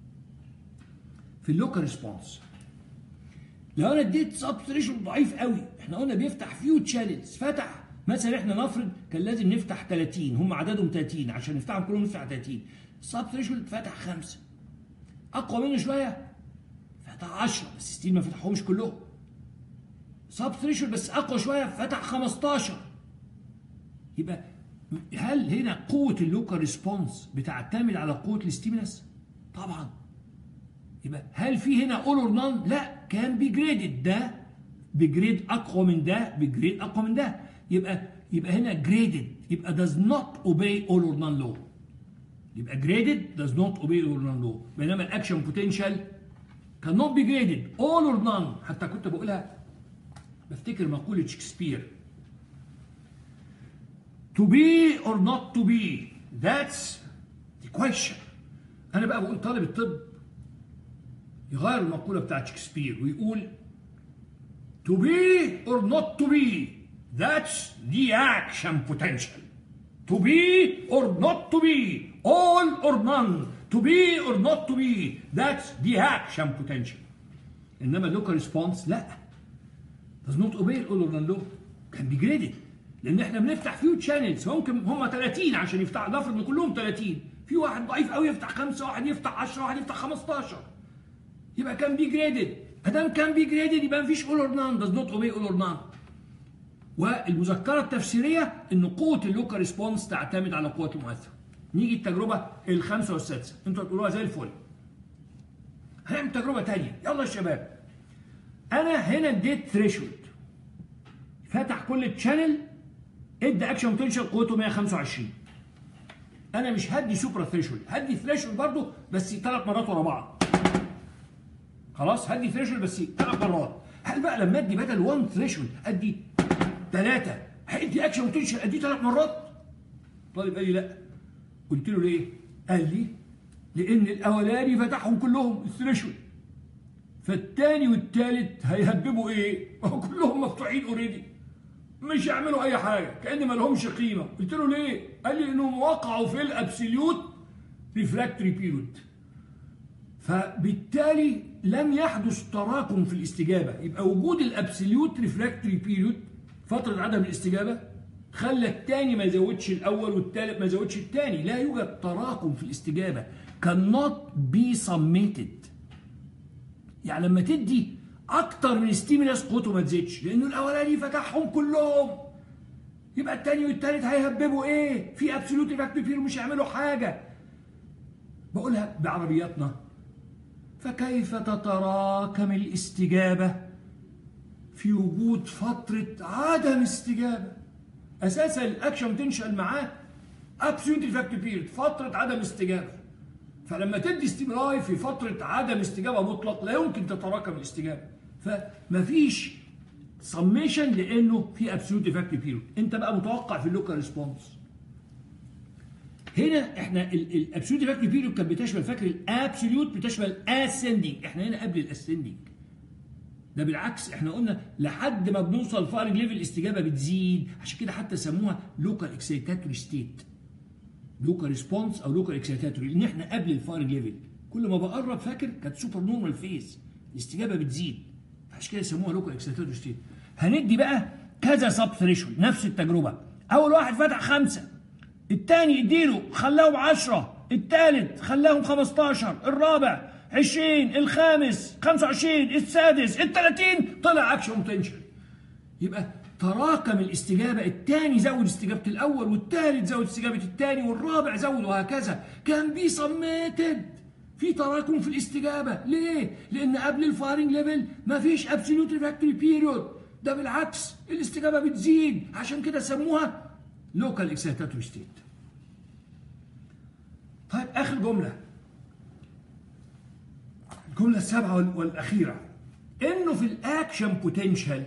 في اللوكال ريسبونس لو انا اديت سب ثريشولد ضعيف قوي احنا قلنا بيفتح فيو تشانلز فتح مثلا احنا نفرض كان لازم نفتح 30 هم عددهم 30 عشان نفتحهم كلهم نفتح 30 السب ثريشولد فتح خمسه اقوى منه شويه فتح 10 بس ستيل ما فتحهمش كلهم سب ثريشولد بس اقوى شويه فتح 15 يبقى هل هنا قوه اللوكال ريسبونس بتعتمد على قوه الاستيمولس؟ طبعا يبقى هل في هنا اول اور نان؟ لا كان بيجريدد ده بجريد اقوى من ده بجريد اقوى من ده يبقى يبقى هنا جريدد يبقى does not obey all or none law يبقى graded does not obey all or none law بينما الاكشن بوتنشال cannot be graded all or none حتى كنت بقولها بفتكر مقولة شكسبير to be or not to be that's the question انا بقى بقول طالب الطب يغير المقولة بتاعت شكسبير ويقول to be or not to be that's the action potential to be or not to be all or none to be or not to be that's the action potential انما اللوكال ريسبونس لا does not obey all or none law can be graded لان احنا بنفتح فيو تشانلز ممكن هم 30 عشان يفتح نفرض ان كلهم 30 في واحد ضعيف قوي يفتح خمسه واحد يفتح 10 واحد يفتح 15 يبقى كان بي جريدد ادام كان بي جريدد يبقى مفيش اول اور نان does not obey all or none والمذكره التفسيريه ان قوه اللوكال ريسبونس تعتمد على قوه المؤثر نيجي التجربه الخامسه والسادسه انتوا هتقولوها زي الفل هنعمل تجربه ثانيه يلا يا شباب انا هنا اديت ثريشولد فتح كل التشانل ادى اكشن بوتنشال قوته 125 انا مش هدي سوبر ثريشولد هدي ثريشولد برضه بس ثلاث مرات ورا بعض خلاص هدي ثريشولد بس ثلاث مرات هل بقى لما ادي بدل 1 ثريشولد ادي ثلاثه هيدي اكشن بوتنشال اديه ثلاث مرات الطالب قال لي لا قلت له ليه؟ قال لي لان الاولاني فتحهم كلهم الثريشولد فالتاني والتالت هيهببوا ايه؟ هو كلهم مفتوحين اوريدي مش يعملوا اي حاجه كان ما لهمش قيمه قلت له ليه؟ قال لي انهم وقعوا في الابسوليوت ريفراكتوري بيريود فبالتالي لم يحدث تراكم في الاستجابه يبقى وجود الابسوليوت ريفراكتوري بيريود فتره عدم الاستجابه خلى الثاني ما يزودش الاول والثالث ما يزودش الثاني لا يوجد تراكم في الاستجابه cannot be summated يعني لما تدي اكتر من ستيمولاس قوته ما تزيدش لانه الاولاني فتحهم كلهم يبقى الثاني والثالث هيهببوا ايه في ابسولوت ريفراكتوري بيريود مش هيعملوا حاجه بقولها بعربياتنا فكيف تتراكم الاستجابة في وجود فترة عدم استجابة أساسا الأكشن تنشأل معاه absolute refractory period فترة عدم استجابة فلما تدي استمراري في فترة عدم استجابة مطلق لا يمكن تتراكم الاستجابة فمفيش سميشن لأنه في absolute refractory period أنت بقى متوقع في اللوكال ريسبونس هنا احنا الابسوليوت ريفراكتوري بيريود كانت بتشمل فاكر الابسوليوت بتشمل اسندنج احنا هنا قبل الاسندنج ده بالعكس احنا قلنا لحد ما بنوصل فارنج ليفل الاستجابه بتزيد عشان كده حتى سموها لوكال اكسيتاتوري ستيت لوكال ريسبونس او لوكال اكسيتاتوري لان احنا قبل الفارنج ليفل كل ما بقرب فاكر كانت سوبر نورمال فيز الاستجابه بتزيد عشان كده سموها لوكال اكسيتاتوري ستيت هندي بقى كذا سب ثريشولد نفس التجربه اول واحد فتح خمسه الثاني اديله خلاهم 10 الثالث خلاهم 15 الرابع 20 الخامس 25 السادس ال 30 طلع اكشن بوتنشال يبقى تراكم الاستجابه الثاني زود استجابه الاول والثالث زود استجابه الثاني والرابع زود وهكذا كان بي سميتد في تراكم في الاستجابه ليه؟ لان قبل الفايرنج ليفل ما فيش ابسوليوت ريفراكتوري بيريود ده بالعكس الاستجابه بتزيد عشان كده سموها لوكال اكسيتاتوري ستيت طيب اخر جمله الجمله السابعه والاخيره انه في الاكشن بوتنشال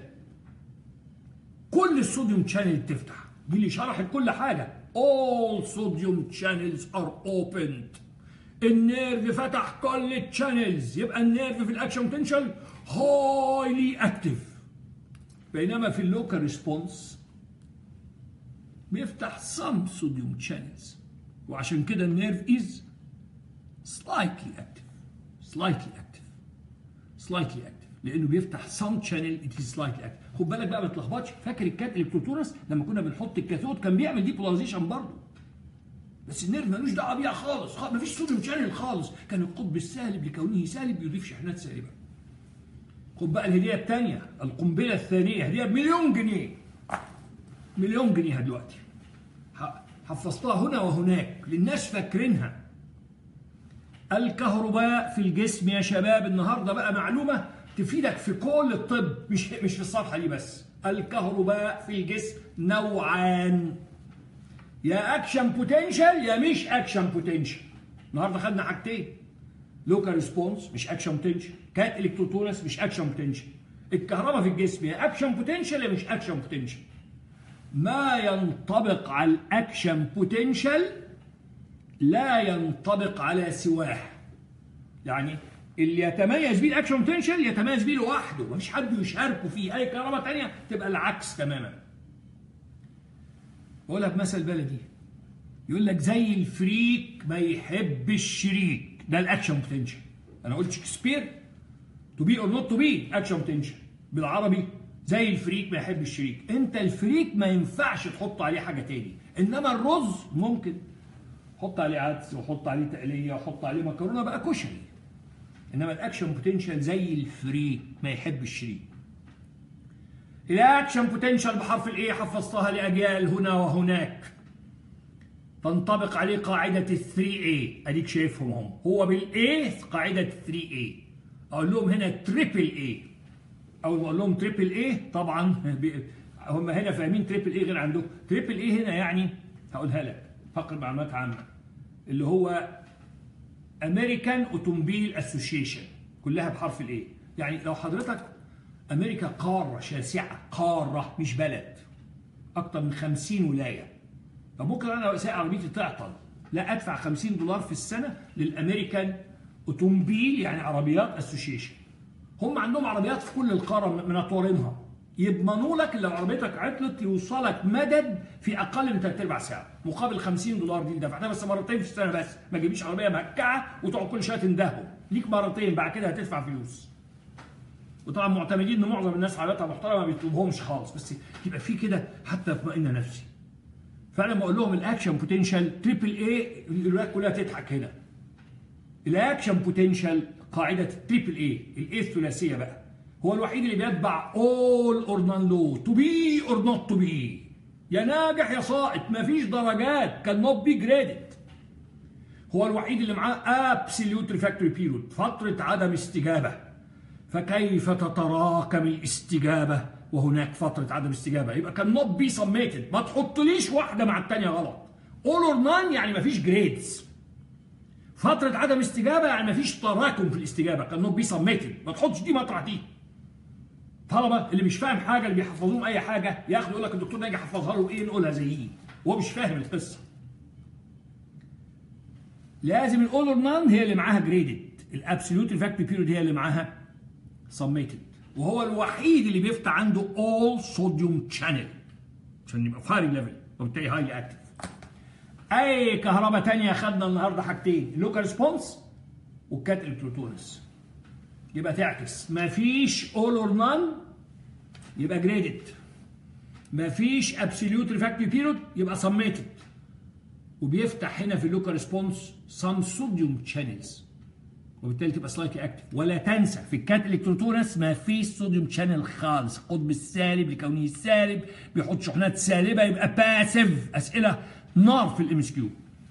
كل الصوديوم شانل بتفتح دي اللي شرحت كل حاجه all sodium channels are opened النيرف فتح كل الشانلز يبقى النيرف في الاكشن بوتنشال هايلي اكتف بينما في اللوكال ريسبونس بيفتح some sodium channels وعشان كده النيرف is slightly active slightly active slightly active لانه بيفتح some channel it is slightly active خد بالك بقى ما تلخبطش فاكر الكات الكتروتورس لما كنا بنحط الكاثود كان بيعمل ديبولاريزيشن برضه بس النيرف ملوش دعوه بيها خالص خالص مفيش صوديوم شانل خالص كان القطب السالب لكونه سالب يضيف شحنات سالبه خد بقى الهديه الثانيه القنبله الثانيه هديه بمليون جنيه مليون جنيه دلوقتي حفظتها هنا وهناك للناس فاكرينها الكهرباء في الجسم يا شباب النهارده بقى معلومه تفيدك في كل الطب مش مش في الصفحه دي بس الكهرباء في الجسم نوعان يا اكشن بوتنشال يا مش اكشن بوتنشال النهارده خدنا حاجتين لوكال ريسبونس مش اكشن بوتنشال كات الكتروتورس مش اكشن بوتنشال الكهرباء في الجسم يا اكشن بوتنشال يا مش اكشن بوتنشال ما ينطبق على الاكشن بوتنشال لا ينطبق على سواه يعني اللي يتميز بيه الاكشن بوتنشال يتميز بيه لوحده مفيش حد يشاركه فيه اي كهرباء ثانيه تبقى العكس تماما بقول لك مثل بلدي يقول لك زي الفريك ما يحب الشريك ده الاكشن بوتنشال انا قلت شكسبير تو بي اور نوت تو بي اكشن بوتنشال بالعربي زي الفريك ما يحب الشريك انت الفريك ما ينفعش تحط عليه حاجه تاني انما الرز ممكن حط عليه عدس وحط عليه تقليه وحط عليه مكرونه بقى كشري انما الاكشن بوتنشال زي الفريك ما يحب الشريك الاكشن بوتنشال بحرف الاي حفظتها لاجيال هنا وهناك تنطبق عليه قاعدة ال 3A اديك شايفهم هم هو بالاي قاعدة 3A اقول لهم هنا تريبل اي اول ما اقول لهم تريبل اي طبعا هم هنا فاهمين تريبل اي غير عندهم تريبل اي هنا يعني هقولها لك فقر معلومات عامة اللي هو امريكان اوتومبيل اسوشيشن كلها بحرف الايه يعني لو حضرتك امريكا قاره شاسعه قاره مش بلد اكتر من 50 ولايه فممكن انا سايق عربيتي تعطل لا ادفع 50 دولار في السنه للامريكان اوتومبيل يعني عربيات اسوشيشن هم عندهم عربيات في كل القاره منطورينها يضمنوا لك لو عربيتك عطلت يوصلك مدد في اقل من ثلاث ارباع ساعه مقابل 50 دولار دي اللي دفعتها بس مرتين في السنه بس ما تجيبيش عربيه مهكعه وتقعد كل شويه تندههم ليك مرتين بعد كده هتدفع فلوس وطبعا معتمدين ان معظم الناس عربياتها محترمه ما بيطلبهمش خالص بس يبقى في كده حتى اطمئن نفسي فانا بقول لهم الاكشن بوتنشال تريبل اي الولاد كلها تضحك هنا الاكشن بوتنشال قاعده التريبل اي الاي الثلاثيه بقى هو الوحيد اللي بيتبع all or none law to be or not to be يا ناجح يا ساقط مفيش درجات كان not be graded هو الوحيد اللي معاه absolute refractory period فترة عدم استجابة فكيف تتراكم الاستجابة وهناك فترة عدم استجابة يبقى كان not be submitted ما تحطليش واحدة مع التانية غلط all or none يعني مفيش grades فترة عدم استجابة يعني مفيش تراكم في الاستجابة كان not be submitted ما تحطش دي مطرح دي طلبه اللي مش فاهم حاجه اللي بيحفظوهم اي حاجه ياخد يقول لك الدكتور ناجي حفظها له ايه نقولها زيه وهو مش فاهم القصه لازم الاول اور نان هي اللي معاها جريدد الابسوليوت ريفاكتوري بيريود هي اللي معاها سميتد وهو الوحيد اللي بيفتح عنده اول صوديوم شانل عشان يبقى فاري ليفل وبالتالي هايلي اكتف اي كهرباء تانية خدنا النهارده حاجتين اللوكال ريسبونس والكات الكتروتونس يبقى تعكس مفيش اول اور نان يبقى جريدد مفيش ابسوليوت ريفاكتوري بيريود يبقى سميتد وبيفتح هنا في اللوكال ريسبونس سام صوديوم شانلز وبالتالي تبقى سلايتلي اكتف ولا تنسى في الكات الكتروتونس ما فيش صوديوم شانل خالص القطب السالب لكونه سالب بيحط شحنات سالبه يبقى باسيف اسئله نار في الام اس كيو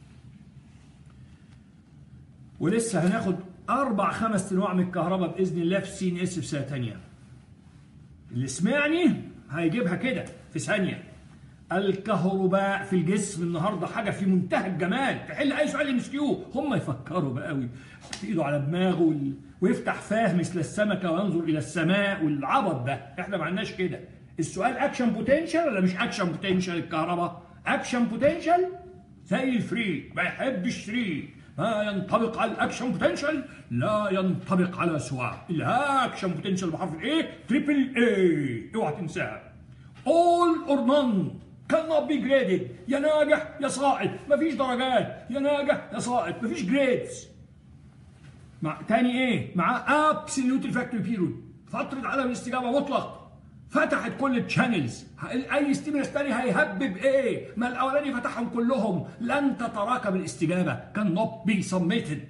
ولسه هناخد اربع خمس انواع من الكهرباء باذن الله في سي ان اس في سنه ثانيه اللي سمعني هيجيبها كده في ثانيه الكهرباء في الجسم النهارده حاجه في منتهى الجمال تحل اي سؤال ام اس كيو هم يفكروا بقى قوي يحط ايده على دماغه وال... ويفتح فاه مثل السمكه وينظر الى السماء والعبط ده احنا ما عندناش كده السؤال اكشن بوتنشال ولا مش اكشن بوتنشال الكهرباء اكشن بوتنشال زي الفري ما يحبش فري ما ينطبق على الاكشن بوتنشال لا ينطبق على سواء الاكشن بوتنشال بحرف الاي تريبل اي اوعى تنساها all or none cannot be graded يا ناجح يا ساقط مفيش درجات يا ناجح يا ساقط مفيش جريدز مع تاني ايه مع absolute refractory period فترة عدم الاستجابة مطلق فتحت كل الشانلز اي ستيمولس تاني هيهبب ايه ما الاولاني فتحهم كلهم لن تتراكم الاستجابه كان not be submitted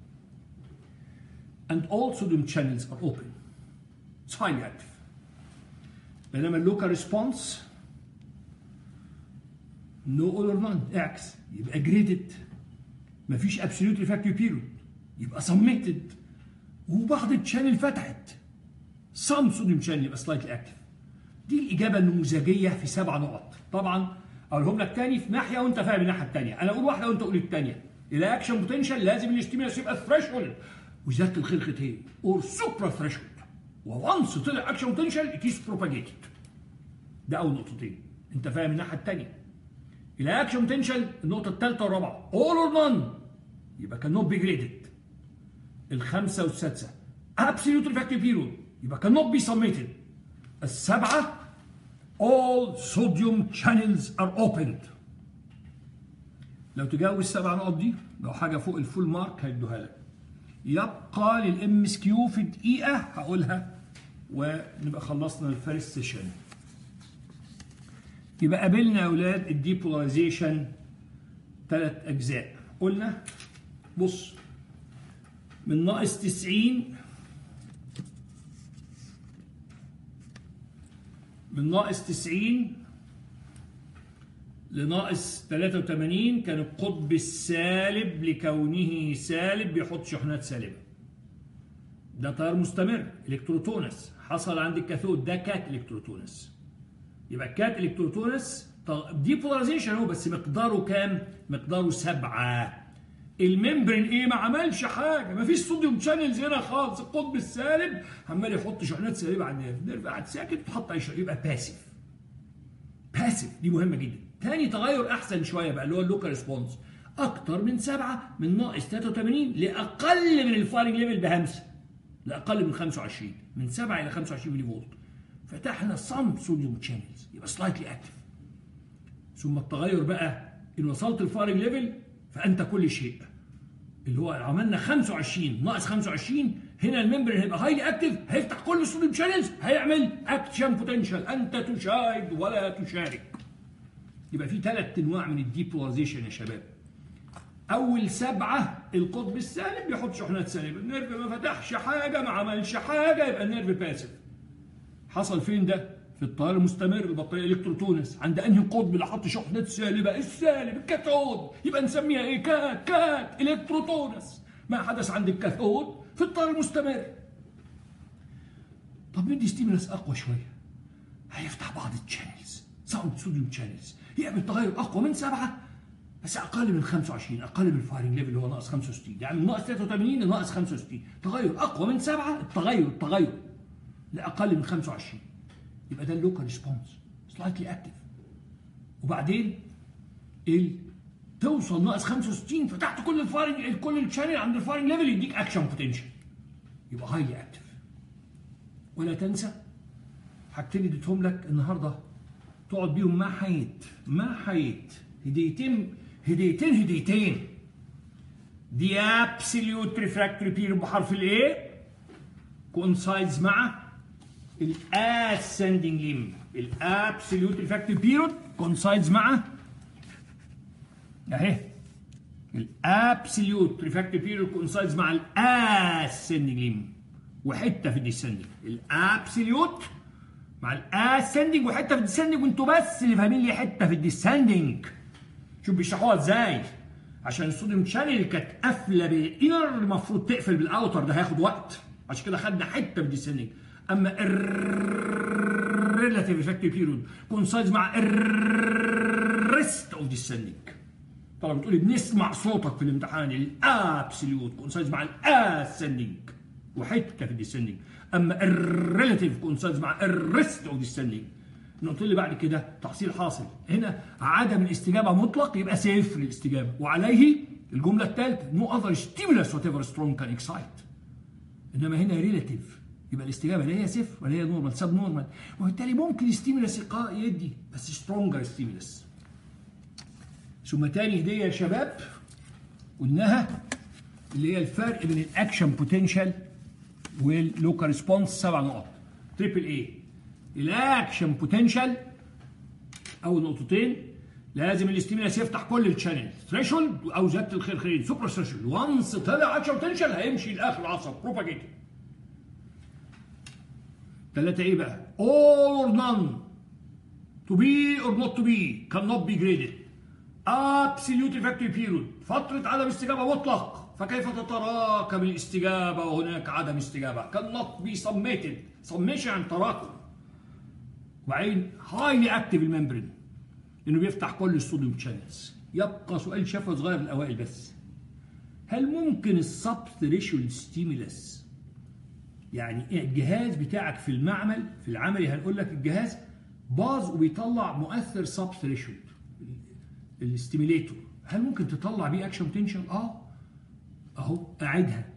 and all sodium channels are open it's highly active بينما اللوكال ريسبونس نو اول اور نون اعكس يبقى جريدد مفيش ابسوليوت ريفاكتوري بيريود يبقى سميتد وبعض الشانل فتحت سام صوديوم شانل يبقى سلايتلي اكتف دي الاجابه النموذجيه في سبع نقط طبعا اقولهم لك تاني في ناحيه وانت فاهم الناحيه الثانيه انا اقول واحده وانت قول الثانيه الاكشن بوتنشال لازم الاستيمولس يبقى ثريشولد وزياده الخلقه ايه اور سوبرا ثريشولد وونس طلع اكشن بوتنشال ات از بروباجيتد ده اول نقطتين انت فاهم الناحيه الثانيه الاكشن بوتنشال النقطه الثالثه والرابعه اول اور نون يبقى كان نوت بي جريدد الخامسه والسادسه ابسوليوت ريفاكتوري بيريود يبقى كان نوت بي سبميتد السبعه all sodium channels are opened لو تجاوز السبع نقط دي لو حاجه فوق الفول مارك هيدوها لك يبقى للام اس كيو في دقيقه هقولها ونبقى خلصنا الفيرست سيشن يبقى قابلنا يا اولاد الديبولاريزيشن ثلاث اجزاء قلنا بص من ناقص 90 من ناقص 90 لناقص 83 كان القطب السالب لكونه سالب بيحط شحنات سالبه ده تيار مستمر الكتروتونس حصل عند الكاثود ده كات الكتروتونس يبقى كات الكتروتونس دي بولاريزيشن هو بس مقداره كام؟ مقداره سبعة الممبرين ايه ما عملش حاجه ما فيش صوديوم شانلز هنا خالص القطب السالب عمال يحط شحنات سالبه على النيرف النيرف قاعد ساكت وتحط اي شيء يبقى باسيف باسيف دي مهمه جدا تاني تغير احسن شويه بقى اللي هو اللوكال ريسبونس اكتر من سبعة من ناقص 83 لاقل من الفايرنج ليفل بهمسه لاقل من 25 من 7 الى 25 ملي فولت فتحنا صم صوديوم شانلز يبقى سلايتلي اكتف ثم التغير بقى ان وصلت الفايرنج ليفل فانت كل شيء اللي هو عملنا 25 ناقص 25 هنا الممبر هيبقى هايلي اكتف هيفتح كل الصوديوم شانلز هيعمل اكشن بوتنشال انت تشاهد ولا تشارك يبقى في ثلاث انواع من الديبولاريزيشن يا شباب اول سبعه القطب السالب بيحط شحنات سالبه النيرف ما فتحش حاجه ما عملش حاجه يبقى النيرف باسف حصل فين ده في التيار المستمر البطاريه الكتروتونس عند انهي قطب اللي حط شحنات سالبه السالب الكاثود يبقى نسميها ايه كات كات الكتروتونس ما حدث عند الكاثود في التيار المستمر طب ندي ستيمولس اقوى شويه هيفتح بعض التشانلز ساوند صوديوم تشانلز يعمل تغير اقوى من سبعه بس اقل من 25 اقل من الفايرنج ليفل اللي هو ناقص 65 يعني من ناقص 83 لناقص 65 تغير اقوى من سبعه التغير التغير لاقل من 25 يبقى ده اللوكال ريسبونس سلايتلي اكتف وبعدين ال توصل ناقص 65 فتحت كل الفايرنج كل الشانل عند الفايرنج ليفل يديك اكشن بوتنشال يبقى هايلي اكتف ولا تنسى حاجتين اديتهم لك النهارده تقعد بيهم ما حيت ما حيت هديتين هديتين هديتين دي ابسوليوت ريفراكتوري بيريود بحرف الايه كونسايدز مع الاسندنج ليم الابسوليوت ريفراكتوري بيريود كونسايدز مع اهي الابسوليوت ريفراكتوري بيريود كونسايدز مع الاسندنج ليم وحته في الديسندنج الابسوليوت مع الاسندنج وحته في الديسندنج وانتوا بس اللي فاهمين لي حته في الديسندنج شوف بيشرحوها ازاي عشان الصوديوم شانل كانت قافله بالانر المفروض تقفل بالاوتر ده هياخد وقت عشان كده خدنا حته في الديسندنج اما الريلاتيف افكتيف بيريود كونسايز مع الريست اوف ديسندنج طبعا بتقولي بنسمع صوتك في الامتحان الابسوليوت كونسايز مع الاسندنج وحته في الديسندنج اما الريلاتيف كونسايز مع الريست اوف ديسندنج نقطة اللي بعد كده تحصيل حاصل هنا عدم الاستجابة مطلق يبقى صفر الاستجابة وعليه الجملة الثالثة نو اذر ستيمولس وات ايفر سترونج كان اكسايت انما هنا ريلاتيف يبقى الاستجابة لا هي صفر ولا هي نورمال سب نورمال وبالتالي ممكن ستيمولس يدي بس سترونجر ستيمولس ثم تاني هدية يا شباب قلناها اللي هي الفرق بين الاكشن بوتنشال واللوكال ريسبونس سبع نقط تريبل اي الاكشن بوتنشال اول نقطتين لازم الاستيمولاس يفتح كل الشانل ثريشولد او زياده الخير خيرين سوبر ثريشولد وانس طلع اكشن بوتنشال هيمشي لاخر العصب بروباجيتد ثلاثة ايه بقى؟ all or none to be or not to be cannot be graded absolute effective period فترة عدم استجابة مطلق فكيف تتراكم الاستجابة وهناك عدم استجابة cannot be submitted submission عن تراكم وبعدين هايلي اكتف الممبرين انه بيفتح كل الصوديوم شانلز يبقى سؤال شفوي صغير الاوائل بس هل ممكن السبثريشول ستيمولس يعني الجهاز بتاعك في المعمل في العملي هنقول لك الجهاز باظ وبيطلع مؤثر سبثريشول الاستيميليتور هل ممكن تطلع بيه اكشن بوتنشال اه اهو اعيدها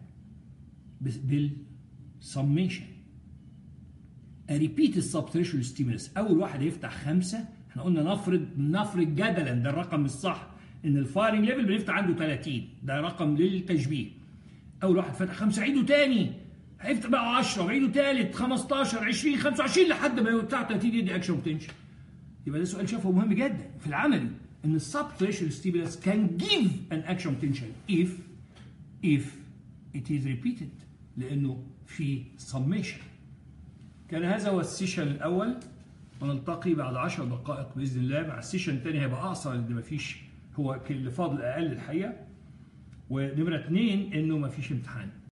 بالسميشن ريبيت السبتريشول ستيمولس اول واحد هيفتح خمسه احنا قلنا نفرض نفرض جدلا ده الرقم الصح ان الفايرنج ليفل بنفتح عنده 30 ده رقم للتشبيه اول واحد فتح خمسه عيده تاني هيفتح بقى 10 وعيده تالت 15 20 25 لحد ما بتاع 30 يدي اكشن بوتنشال يبقى ده سؤال شافه مهم جدا في العملي ان السبتريشول ستيمولس كان جيف ان اكشن بوتنشال if if it is repeated لانه في summation كان هذا هو السيشن الاول ونلتقي بعد 10 دقائق باذن الله مع السيشن الثاني هيبقى اقصر لان مفيش هو اللي فاضل اقل الحقيقه ونمره اثنين انه مفيش امتحان